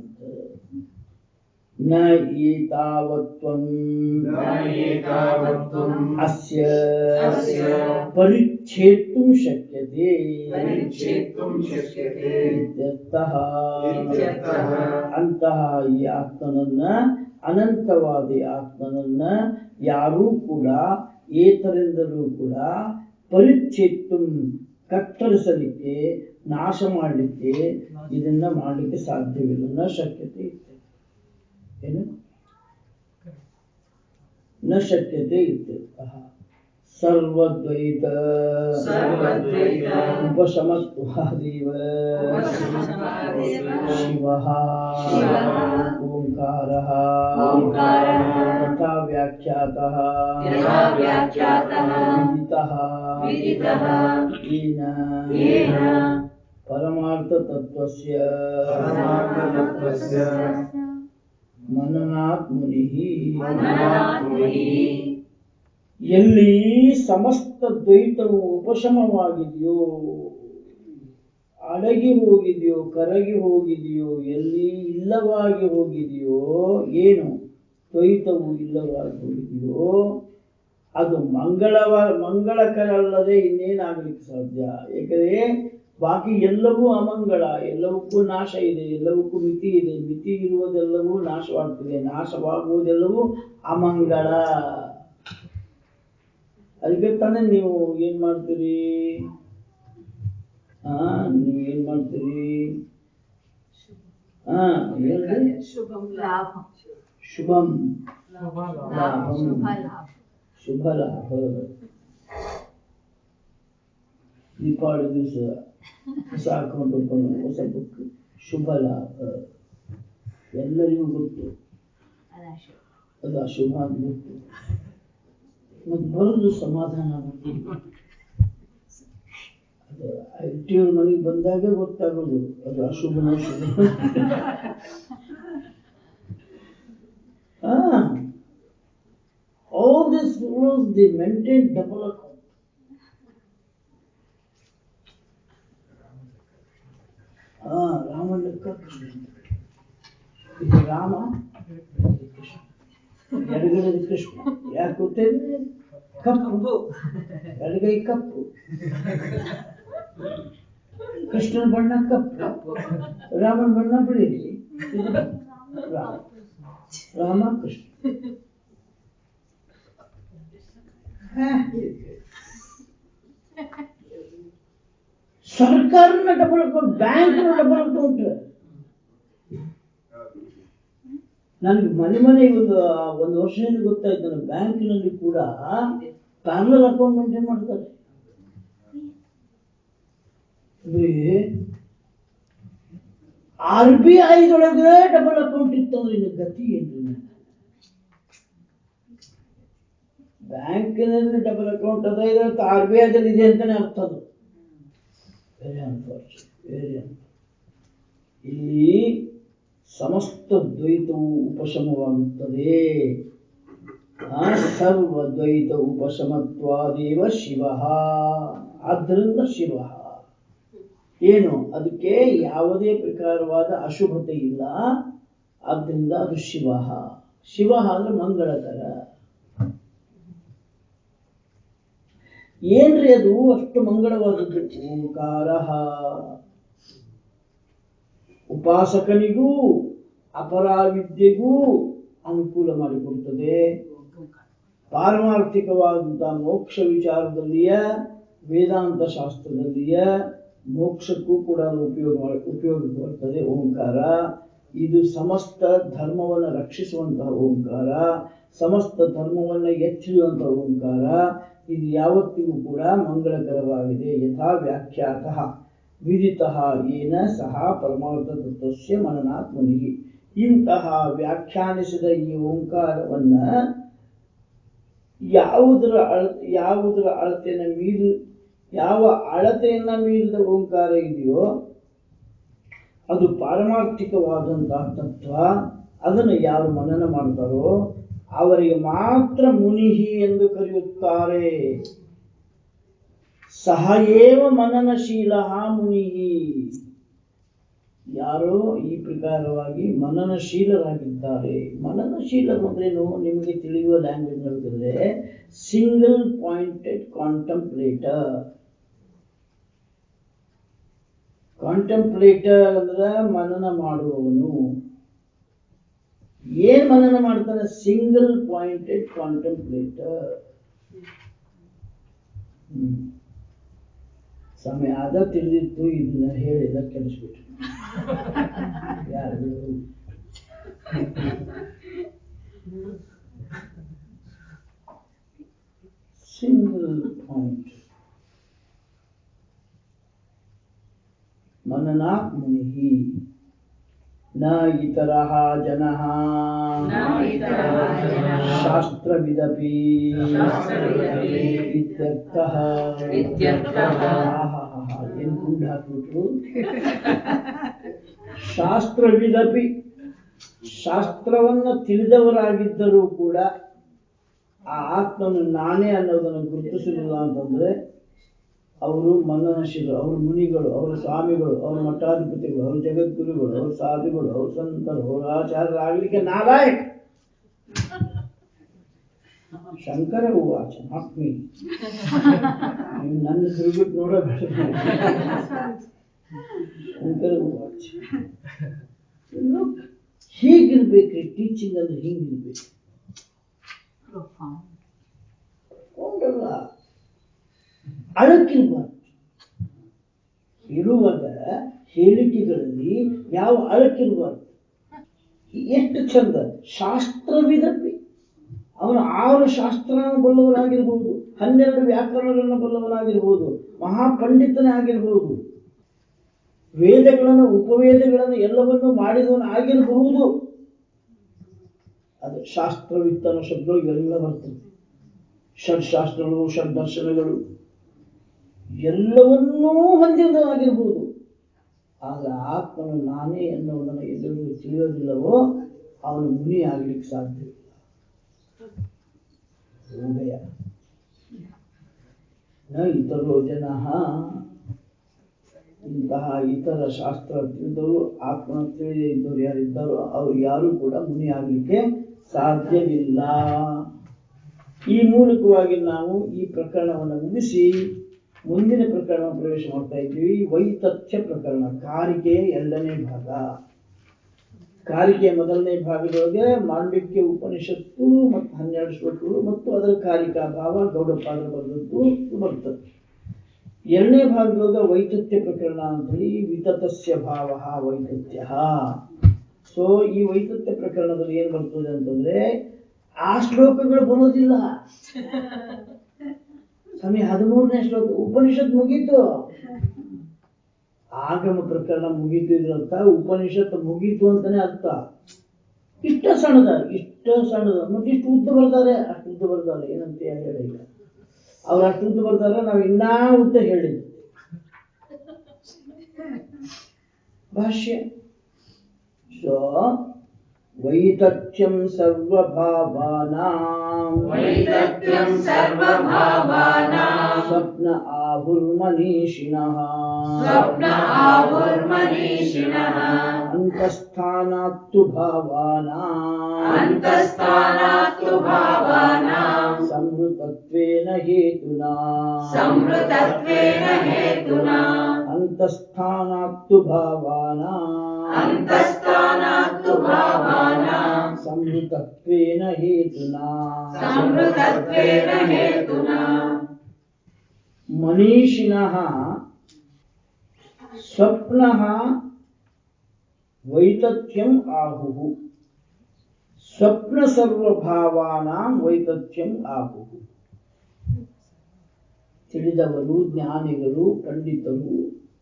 S1: ನ ಏತಾವತ್ವಂ
S2: ನ ಏತಾವತ್ವಂ
S1: ಅಸ್ಯ
S2: ಅಸ್ಯ
S1: ಪರಿಚ್ಛೇತ್ತುಂ ಶಕ್ಯತೆ
S2: ಪರಿಚ್ಛೇತ್ತುಂ ಶಕ್ಯತೆ
S1: ಇತ್ಯರ್ಥಃ
S2: ಇತ್ಯರ್ಥಃ.
S1: ಅಂತಹ ಈ ಆತ್ಮನನ್ನ ಅನಂತವಾದ ಈ ಆತ್ಮನನ್ನ ಯಾರೂ ಕೂಡ ಏತರಿಂದಲೂ ಕೂಡ ಪರಿಚ್ಛೇತ್ತು ಕತ್ತರಿಸಲಿಕ್ಕೆ ನಾಶ ಮಾಡಲಿಕ್ಕೆ ಇದನ್ನ ಮಾಡಲಿಕ್ಕೆ ಸಾಧ್ಯವಿಲ್ಲ ನ ಶಕ್ಯತೆ ಇತ್ಯರ್ಥ. ಏನು ನ ಶಕ್ಯತೆ ಇತ್ಯರ್ಥಃ ಸರ್ವದ್ವೈತ
S2: ಸರ್ವದ್ವೈತ
S1: ಉಪಶಮತ್ವಾದೇವ
S2: ಉಪಶಮತ್ವಾದೇವ
S1: ಶಿವಃ
S2: ಶಿವಃ
S1: ಓಂಕಾರಃ
S2: ಓಂಕಾರಃ
S1: ಯಥಾ ವ್ಯಾಖ್ಯಾತಃ
S2: ಯಥಾ ವ್ಯಾಖ್ಯಾತಃ
S1: ವಿದಿತಃ
S2: ವಿದಿತಃ
S1: येन
S2: येन
S1: परमार्थतत्त्वस्य
S2: परमार्थतत्त्वस्य
S1: मननात् मुनिः
S2: मनನಾತ್ ಮುನಿಃ
S1: ಎಲ್ಲಿ ಸಮಸ್ತ ದ್ವೈತವು ಉಪಶಮವಾಗಿದೆಯೋ ಅಡಗಿ ಹೋಗಿದೆಯೋ ಕರಗಿ ಹೋಗಿದೆಯೋ ಎಲ್ಲಿ ಇಲ್ಲವಾಗಿ ಹೋಗಿದೆಯೋ ಏನು ದ್ವೈತವು ಇಲ್ಲವಾಗಿ ಹೋಗಿದೆಯೋ ಅದು ಮಂಗಳವ ಮಂಗಳಕರ ಅಲ್ಲದೆ ಇನ್ನೇನಾಗಲಿಕ್ಕೆ ಸಾಧ್ಯ ಏಕೆಂದರೆ ಬಾಕಿ ಎಲ್ಲವೂ ಅಮಂಗಳ ಎಲ್ಲವಕ್ಕೂ ನಾಶ ಇದೆ ಎಲ್ಲವಕ್ಕೂ ಮಿತಿ ಇದೆ ಮಿತಿ ಇರುವುದೆಲ್ಲವೂ ನಾಶವಾಗ್ತದೆ ನಾಶವಾಗುವುದೆಲ್ಲವೂ ಅಮಂಗಳ ಅದಕ್ಕೆ ತಾನೇ ನೀವು ಏನ್ ಮಾಡ್ತೀರಿ ಹಾ ನೀವು ಏನ್ ಮಾಡ್ತೀರಿ ಹಾ ಹೇಳ್ರಿ
S3: ಶುಭಂ ಲಾಭ
S1: ಶುಭಂ
S3: ಲಾಭ
S1: ಲಾಭಂ
S3: ಶುಭ ಲಾಭ
S1: ಶುಭ ಲಾಭ ದೀಪಾವಳಿ ದಿವಸ ಹೊಸ ಅಕೌಂಟ್ ಓಪನ್ ಹೊಸ ಬುಕ್ ಶುಭ ಲಾಭ ಎಲ್ಲರಿಗೂ ಗೊತ್ತು
S3: ಅದಾಶು
S1: ಅದು ಅಶುಭ ಅಂತ ಗೊತ್ತು ಮತ್ತೆ ಬರೋದು ಸಮಾಧಾನ ಆಗುತ್ತೆ ಅದು ಐಟಿಯವ್ರ ಮನೆಗೆ ಬಂದಾಗ ಗೊತ್ತಾಗೋದು ಅದು ಅಶುಭನ ಶುಭ ಹಾ all this rules the maintain double account ಹಾ ರಾಮನ ಲೆಕ್ಕ ಕೃಷ್ಣ ಇದು ರಾಮ ಇದು ಕೃಷ್ಣ ಎಡಗಡೆ ಕೃಷ್ಣ ಯಾಕೆ ಗೊತ್ತೇನೆ ಕಪ್ಪು ಎಡಗೈ ಕಪ್ಪು ಕೃಷ್ಣನ ಬಣ್ಣ ಕಪ್ಪು ರಾಮನ ಬಣ್ಣ ಬಿಳಿ ಇದು ರಾಮ ರಾಮ ಕೃಷ್ಣ ಸರ್ಕಾರನ ಡಬಲ್ ಅಕೌಂಟ್ ಬ್ಯಾಂಕ್ನ ಡಬಲ್ ಅಕೌಂಟ್ ನನಗೆ ಮನೆ ಮನೆಗೆ ಒಂದು ಒಂದು ವರ್ಷದಿಂದ ಗೊತ್ತಾಯ್ತು ನನ್ನ ಬ್ಯಾಂಕಿನಲ್ಲಿ ಕೂಡ ಪ್ಯಾರಲಲ್ ಅಕೌಂಟ್ ಮೇಂಟೈನ್ ಮಾಡ್ತಾರೆ ಆರ್ ಬಿ ಐದೊಳಗೆ ಡಬಲ್ ಅಕೌಂಟ್ ಇತ್ತಂದ್ರೆ ಇನ್ನು ಗತಿ ಏನ್ರಿ ಬ್ಯಾಂಕಿನಲ್ಲಿ ಡಬಲ್ ಅಕೌಂಟ್ ಅದ ಇದಕ್ಕೆ ಆರ್ ಬಿ ಐದಲ್ಲಿ ಇದೆ ಅಂತಾನೆ ಅರ್ಥ ಅದು ವೆರಿ ಅನ್ಫಾರ್ಚುನೇಟ್ ವೆರಿ ಇಲ್ಲಿ ಸಮಸ್ತ ದ್ವೈತವು ಉಪಶಮವಾಗುತ್ತದೆ ಆ ಸರ್ವದ್ವೈತ ಉಪಶಮತ್ವಾದೇವ ಶಿವ ಆದ್ದರಿಂದ ಶಿವ ಏನು ಅದಕ್ಕೆ ಯಾವುದೇ ಪ್ರಕಾರವಾದ ಅಶುಭತೆ ಇಲ್ಲ ಆದ್ದರಿಂದ ಅದು ಶಿವ ಶಿವ ಅಂದ್ರೆ ಮಂಗಳಕರ ಏನ್ರಿ ಅದು ಅಷ್ಟು ಮಂಗಳವಾದದ್ದು ಓಂಕಾರ ಉಪಾಸಕನಿಗೂ ಅಪರಾವಿದ್ಯೆಗೂ ಅನುಕೂಲ ಮಾಡಿಕೊಡುತ್ತದೆ ಪಾರಮಾರ್ಥಿಕವಾದಂತಹ ಮೋಕ್ಷ ವಿಚಾರದಲ್ಲಿಯ ವೇದಾಂತ ಶಾಸ್ತ್ರದಲ್ಲಿಯ ಮೋಕ್ಷಕ್ಕೂ ಕೂಡ ಅದು ಉಪಯೋಗ ಮಾಡ್- ಉಪಯೋಗಕ್ಕೆ ಬರ್ತದೆ ಓಂಕಾರ ಇದು ಸಮಸ್ತ ಧರ್ಮವನ್ನು ರಕ್ಷಿಸುವಂತಹ ಓಂಕಾರ ಸಮಸ್ತ ಧರ್ಮವನ್ನು ಎತ್ತಿಡುವಂತಹ ಓಂಕಾರ ಇದು ಯಾವತ್ತಿಗೂ ಕೂಡ ಮಂಗಳಕರವಾಗಿದೆ ಯಥಾ ವ್ಯಾಖ್ಯಾತಃ ವಿದಿತಃ ಏನ ಸಹ ಪರಮಾರ್ಥ ತತ್ವಸ್ಯ ಮನನಾತ್ ಮುನಿಗೆ ಇಂತಹ ವ್ಯಾಖ್ಯಾನಿಸಿದ ಈ ಓಂಕಾರವನ್ನ ಯಾವುದರ ಅಳ ಯಾವುದರ ಅಳತೆಯನ್ನ ಮೀರಿ ಯಾವ ಅಳತೆಯನ್ನ ಮೀರಿದ ಓಂಕಾರ ಇದೆಯೋ ಅದು ಪಾರಮಾರ್ಥಿಕವಾದಂತಹ ತತ್ವ ಅದನ್ನು ಯಾರು ಮನನ ಮಾಡ್ತಾರೋ ಅವರಿಗೆ ಮಾತ್ರ ಮುನಿಹಿ ಎಂದು ಕರೆಯುತ್ತಾರೆ ಸಹ ಏವ ಮನನಶೀಲ ಮುನಿಹಿ ಯಾರೋ ಈ ಪ್ರಕಾರವಾಗಿ ಮನನಶೀಲರಾಗಿದ್ದಾರೆ ಮನನಶೀಲರು ಅಂದ್ರೇನು ನಿಮಗೆ ತಿಳಿಯುವ ಲ್ಯಾಂಗ್ವೇಜ್ ನೋಡಿದ್ರೆ ಸಿಂಗಲ್ ಪಾಯಿಂಟೆಡ್ ಕಾಂಟಂಪ್ಲೇಟರ್ ಕಾಂಟಂಪ್ಲೇಟರ್ ಅಂದ್ರೆ ಮನನ ಮಾಡುವವನು ಏನ್ ಮನನ ಮಾಡ್ತಾನೆ ಸಿಂಗಲ್ ಪಾಯಿಂಟೆಡ್ ಕಾಂಟಂಪ್ಲೇಟರ್ ಸಮಯ ಅದ ತಿಳಿದಿತ್ತು ಇದನ್ನ ಹೇಳಿದ ಕೆಡಿಸ್ಬಿಟ್ರು ಯಾರು ಸಿಂಗಲ್ ಪಾಯಿಂಟ್ मननात् मुनिः न इतरः जनः
S2: न इतरः जनः
S1: शास्त्रविदपि
S2: शास्त्रविदपि
S1: इत्यर्थः
S2: इत्यर्थः
S1: ಆಹಾಹಾಹಾ, ಏನ್ ಗುಂಡು ಹಾಕ್ಬಿಟ್ರು ಶಾಸ್ತ್ರವಿದಪಿ ಶಾಸ್ತ್ರವನ್ನ ತಿಳಿದವರಾಗಿದ್ದರೂ ಕೂಡ ಆ ಆತ್ಮನು ನಾನೇ ಅನ್ನೋದನ್ನು ಗುರುತಿಸಲಿಲ್ಲ ಅಂತಂದ್ರೆ ಅವರು ಮನನಶೀಲರು ಅವರು ಮುನಿಗಳು ಅವರು ಸ್ವಾಮಿಗಳು ಅವರು ಮಠಾಧಿಪತಿಗಳು ಅವರು ಜಗದ್ಗುರುಗಳು ಅವರು ಸಾಧುಗಳು ಅವರು ಸಂತರು ಅವರು ಆಚಾರ್ಯರಾಗಲಿಕ್ಕೆ ನಾಲಾಯಕ್ ಶಂಕರ ಹೂವಾಚ ಆತ್ಮಿ ನೀವು ನನ್ನ ತಿರುಗಿಟ್ಟು ನೋಡಬೇಡ ಶಂಕರ ಹೂವಾಚ ಹೀಗಿರ್ಬೇಕ್ರಿ ಟೀಚಿಂಗ್ ಅಂದ್ರೆ ಹಿಂಗಿರ್ಬೇಕು
S3: profound.
S1: ಹೌದಲ್ಲ ಅಳಕಿರ್ಬಾರ್ದು ಹೇಳುವಾಗ ಹೇಳಿಕೆಗಳಲ್ಲಿ ಯಾವ ಅಳಕಿರ್ಬಾರ್ದು ಎಷ್ಟು ಚಂದ ಶಾಸ್ತ್ರವಿದಪ್ಪಿ ಅವನು ಆರು ಶಾಸ್ತ್ರ ಬಲ್ಲವನಾಗಿರ್ಬೋದು ಹನ್ನೆರಡು ವ್ಯಾಕರಣಗಳನ್ನ ಬಲ್ಲವನಾಗಿರ್ಬೋದು ಮಹಾಪಂಡಿತನೇ ಆಗಿರ್ಬೋದು ವೇದಗಳನ್ನು ಉಪವೇದಗಳನ್ನು ಎಲ್ಲವನ್ನೂ ಮಾಡಿದವನು ಆಗಿರಬಹುದು ಅದು ಶಾಸ್ತ್ರವಿತ್ತ ಅನ್ನೋ ಶಬ್ದ ಇವೆಲ್ಲ ಬರ್ತದೆ ಷಡ್ಶಾಸ್ತ್ರಗಳು ಷಡ್ದರ್ಶನಗಳು ಎಲ್ಲವನ್ನೂ ಹೊಂದಿದವನಾಗಿರ್ಬೋದು ಆಗ ಆತ್ಮನು ನಾನೇ ಎನ್ನುವುದನ್ನು ಎಲ್ಲರಿಗೂ ತಿಳಿಯೋದಿಲ್ಲವೋ ಅವನು ಮುನಿ ಆಗ್ಲಿಕ್ಕೆ ಸಾಧ್ಯವಿಲ್ಲ ಹೃದಯ ನ ಇತರೋ ಜನ ಇಂತಹ ಇತರ ಶಾಸ್ತ್ರ ತಿಳಿದವರು ಆತ್ಮ ತಿಳಿದೇ ಇದ್ದವರು ಯಾರಿದ್ದಾರೋ ಅವ್ರು ಯಾರು ಕೂಡ ಮುನಿ ಆಗಲಿಕ್ಕೆ ಸಾಧ್ಯವಿಲ್ಲ ಈ ಮೂಲಕವಾಗಿ ನಾವು ಈ ಪ್ರಕರಣವನ್ನು ಮುಗಿಸಿ ಮುಂದಿನ ಪ್ರಕರಣ ಪ್ರವೇಶ ಮಾಡ್ತಾ ಇದ್ದೀವಿ ವೈತಥ್ಯ ಪ್ರಕರಣ ಕಾರಿಕೆಯ ಎರಡನೇ ಭಾಗ ಕಾರಿಕೆಯ ಮೊದಲನೇ ಭಾಗದೊಳಗೆ ಮಾಂಡವ್ಯ ಉಪನಿಷತ್ತು ಮತ್ತು ಹನ್ನೆರಡು ಶ್ಲೋಕಗಳು ಮತ್ತು ಅದರ ಕಾರಿಕಾ ಭಾವ ಗೌಡಪಾದರು ಬರೆದದ್ದು ಇದು ಬರ್ತದೆ ಎರಡನೇ ಭಾಗದೊಳಗೆ ವೈತಥ್ಯ ಪ್ರಕರಣ ಅಂತ ಹೇಳಿ ವಿತತಸ್ಯ ಭಾವ ವೈತಥ್ಯ ಸೊ ಈ ವೈತಥ್ಯ ಪ್ರಕರಣದಲ್ಲಿ ಏನ್ ಬರ್ತದೆ ಅಂತಂದ್ರೆ ಆ ಶ್ಲೋಕಗಳು ಬರೋದಿಲ್ಲ ಸ್ವಾಮಿ ಹದಿಮೂರನೇ ಶ್ಲೋಕ ಉಪನಿಷತ್ ಮುಗೀತು ಆಗಮ ಪ್ರಕರಣ ಮುಗೀತು ಇದ್ರ ಅರ್ಥ ಉಪನಿಷತ್ ಮುಗೀತು ಅಂತಾನೆ ಅರ್ಥ ಇಷ್ಟ ಸಣ್ಣದ ಇಷ್ಟ ಸಣ್ಣದ ಮತ್ತೆ ಇಷ್ಟು ಉದ್ದ ಬರ್ತಾರೆ ಅಷ್ಟು ಉದ್ದ ಬರ್ತಾರೆ ಏನಂತ ಹೇಳಿ ಈಗ ಅವ್ರು ಅಷ್ಟು ಉದ್ದ ಬರ್ತಾರೆ ನಾವು ಇನ್ನೂ ಉದ್ದ ಹೇಳಿದ್ವಿ ಭಾಷ್ಯ ಸೊ ವೈತಥ್ಯಂ ಸರ್ವಭಾವಾನಾಂ
S2: ವೈತಥ್ಯಂ ಸರ್ವಭಾವಾನಾಂ
S1: ಸ್ವಪ್ನ ಆಹುರ್ಮನೀಷಿಣಃ
S2: ಸ್ವಪ್ನ ಆಹುರ್ಮನೀಷಿಣಃ
S1: ಅಂತಸ್ಥಾನಾತ್ತು ಭಾವಾನಾಂ
S2: ಅಂತಸ್ಥಾನಾತ್ತು ಭಾವಾನಾಂ
S1: ಸಂವೃತತ್ವೇನ ಹೇತುನಾ
S2: ಸಂವೃತತ್ವೇನ ಹೇತುನಾ
S1: ಅಂತಸ್ಥಾನಾತ್ತು ಭಾವಾನಾಂ
S2: ಅಂತಸ್ಥಾನಾತ್ತು ಭಾವಾನಾಂ
S1: ಸಂವೃತತ್ವೇನ ಹೇತುನಾ
S2: ಸಂವೃತತ್ವೇನ ಹೇತುನಾ
S1: ಮನೀಷಿಣಃ ಸ್ವಪ್ನಃ ವೈತಥ್ಯಂ ಆಹುಃ ಸ್ವಪ್ನ ಸರ್ವಭಾವಾನಾಂ ವೈತಥ್ಯಂ ಆಹುಃ ತಿಳಿದವರು ಜ್ಞಾನಿಗಳು ಪಂಡಿತರು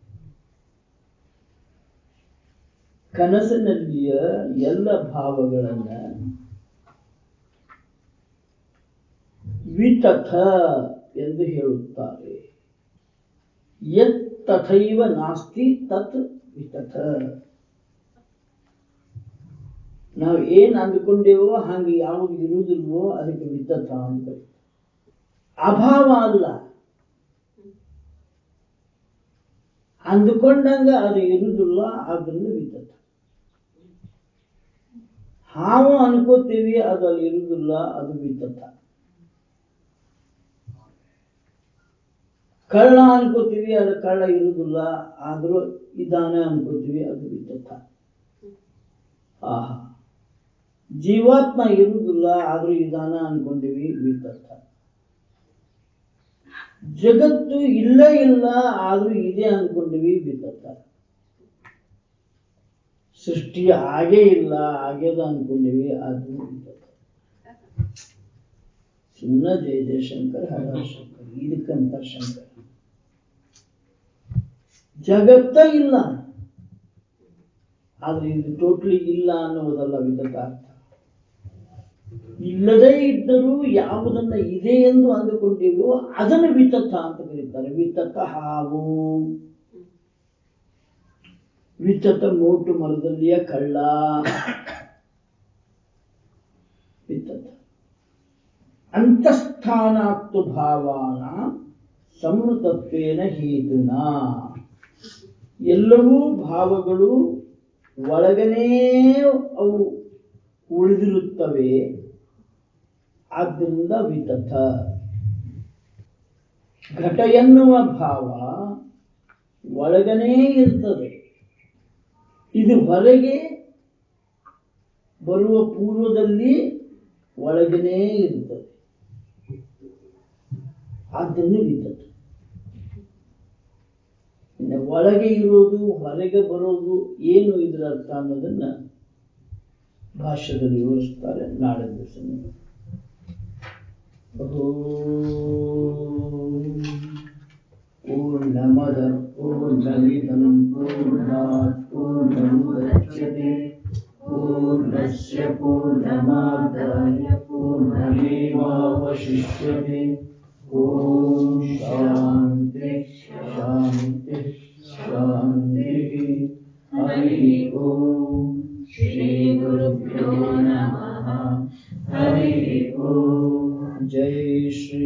S1: ಕನಸಿನಲ್ಲಿಯ ಎಲ್ಲ ಭಾವಗಳನ್ನ ವಿತಥ ಎಂದು ಹೇಳುತ್ತಾರೆ ಯತ್ ತಥೈವ ನಾಸ್ತಿ ತತ್ ವಿತಥ ನಾವು ಏನ್ ಅಂದುಕೊಂಡೇವೋ ಹಾಗೆ ಯಾವುದು ಇರುವುದಿಲ್ವೋ ಅದಕ್ಕೆ ವಿತಥ ಅಂತ ಕರೀತಾರೆ. ಅಭಾವ ಅಲ್ಲ ಅಂದುಕೊಂಡಂಗ ಅದು ಇರುವುದಿಲ್ಲ ಆದ್ರಿಂದ ವಿತಥ ಹಾವು ಅನ್ಕೋತೀವಿ ಅದು ಅಲ್ಲಿ ಇರುವುದಿಲ್ಲ ಅದು ವಿತಥ ಕಳ್ಳ ಅನ್ಕೋತೀವಿ ಅದು ಕಳ್ಳ ಇರುವುದಿಲ್ಲ ಆದ್ರೂ ಇದಾನೆ ಅನ್ಕೋತೀವಿ ಅದು ವಿತಥ ಆಹಾ ಜೀವಾತ್ಮ ಇರುವುದಿಲ್ಲ ಆದ್ರೂ ಇದಾನ ಅನ್ಕೊಂಡಿವಿ ವಿತಥ ಜಗತ್ತು ಇಲ್ಲ ಇಲ್ಲ ಆದ್ರೂ ಇದೆ ಅನ್ಕೊಂಡಿವಿ ವಿತಥ ಸೃಷ್ಟಿ ಆಗೇ ಇಲ್ಲ ಆಗ್ಯದ ಅನ್ಕೊಂಡಿವಿ ಅದು ವಿತಥ ಸುಮ್ಮನೆ ಜಯ ಜಯಶಂಕರ್ ಹರ ಶಂಕರ್ ಇದಕ್ಕಂತ ಶಂಕರ್ ಜಗತ್ತ ಇಲ್ಲ ಆದ್ರೆ ಇದು ಟೋಟ್ಲಿ ಇಲ್ಲ ಅನ್ನುವುದಲ್ಲ ವಿಧದ ಅರ್ಥ ಇಲ್ಲದೇ ಇದ್ದರೂ ಯಾವುದನ್ನ ಇದೆ ಎಂದು ಅಂದುಕೊಂಡಿವೋ ಅದನ್ನು ವಿತಥ ಅಂತ ಕರೀತಾರೆ ವಿತಥ ಹಾವು ವಿತಥ ಮೋಟು ಮರದಲ್ಲಿಯ ಕಳ್ಳ ವಿತಥ ಅಂತಸ್ಥಾನಾತ್ತು ಭಾವಾನ ಸಂವೃತತ್ವೇನ ಹೇತುನ ಎಲ್ಲವೂ ಭಾವಗಳು ಒಳಗನೇ ಅವು ಉಳಿದಿರುತ್ತವೆ ಆದ್ದರಿಂದ ವಿತಥ ಘಟ ಎನ್ನುವ ಭಾವ ಒಳಗನೇ ಇರ್ತದೆ ಇದು ಹೊರಗೆ ಬರುವ ಪೂರ್ವದಲ್ಲಿ ಒಳಗನೇ ಇರ್ತದೆ ಆದ್ದರಿಂದ ವಿತಥ ಒಳಗೆ ಇರೋದು ಹೊರಗೆ ಬರೋದು ಏನು ಇದರ ಅರ್ಥ ಅನ್ನೋದನ್ನ ಭಾಷ್ಯದಲ್ಲಿ ವಿವರಿಸ್ತಾರೆ ನಾಳೆ ದಿವಸ पूर्णमद पूर्णमिदं पूर्णात् पूर्णमुदच्यते पूर्णस्य पूर्णमादाय पूर्णमेवावशिष्यते ॐ शान्ति शान्ति शान्तिः हरिः ॐ श्रीगुरुभ्यो नमः हरिः ॐ जय श्री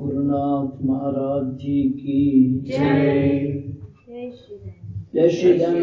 S1: सद्गुरुनाथ महाराज जी की
S2: जय
S3: जय श्री राम
S1: जय श्री राम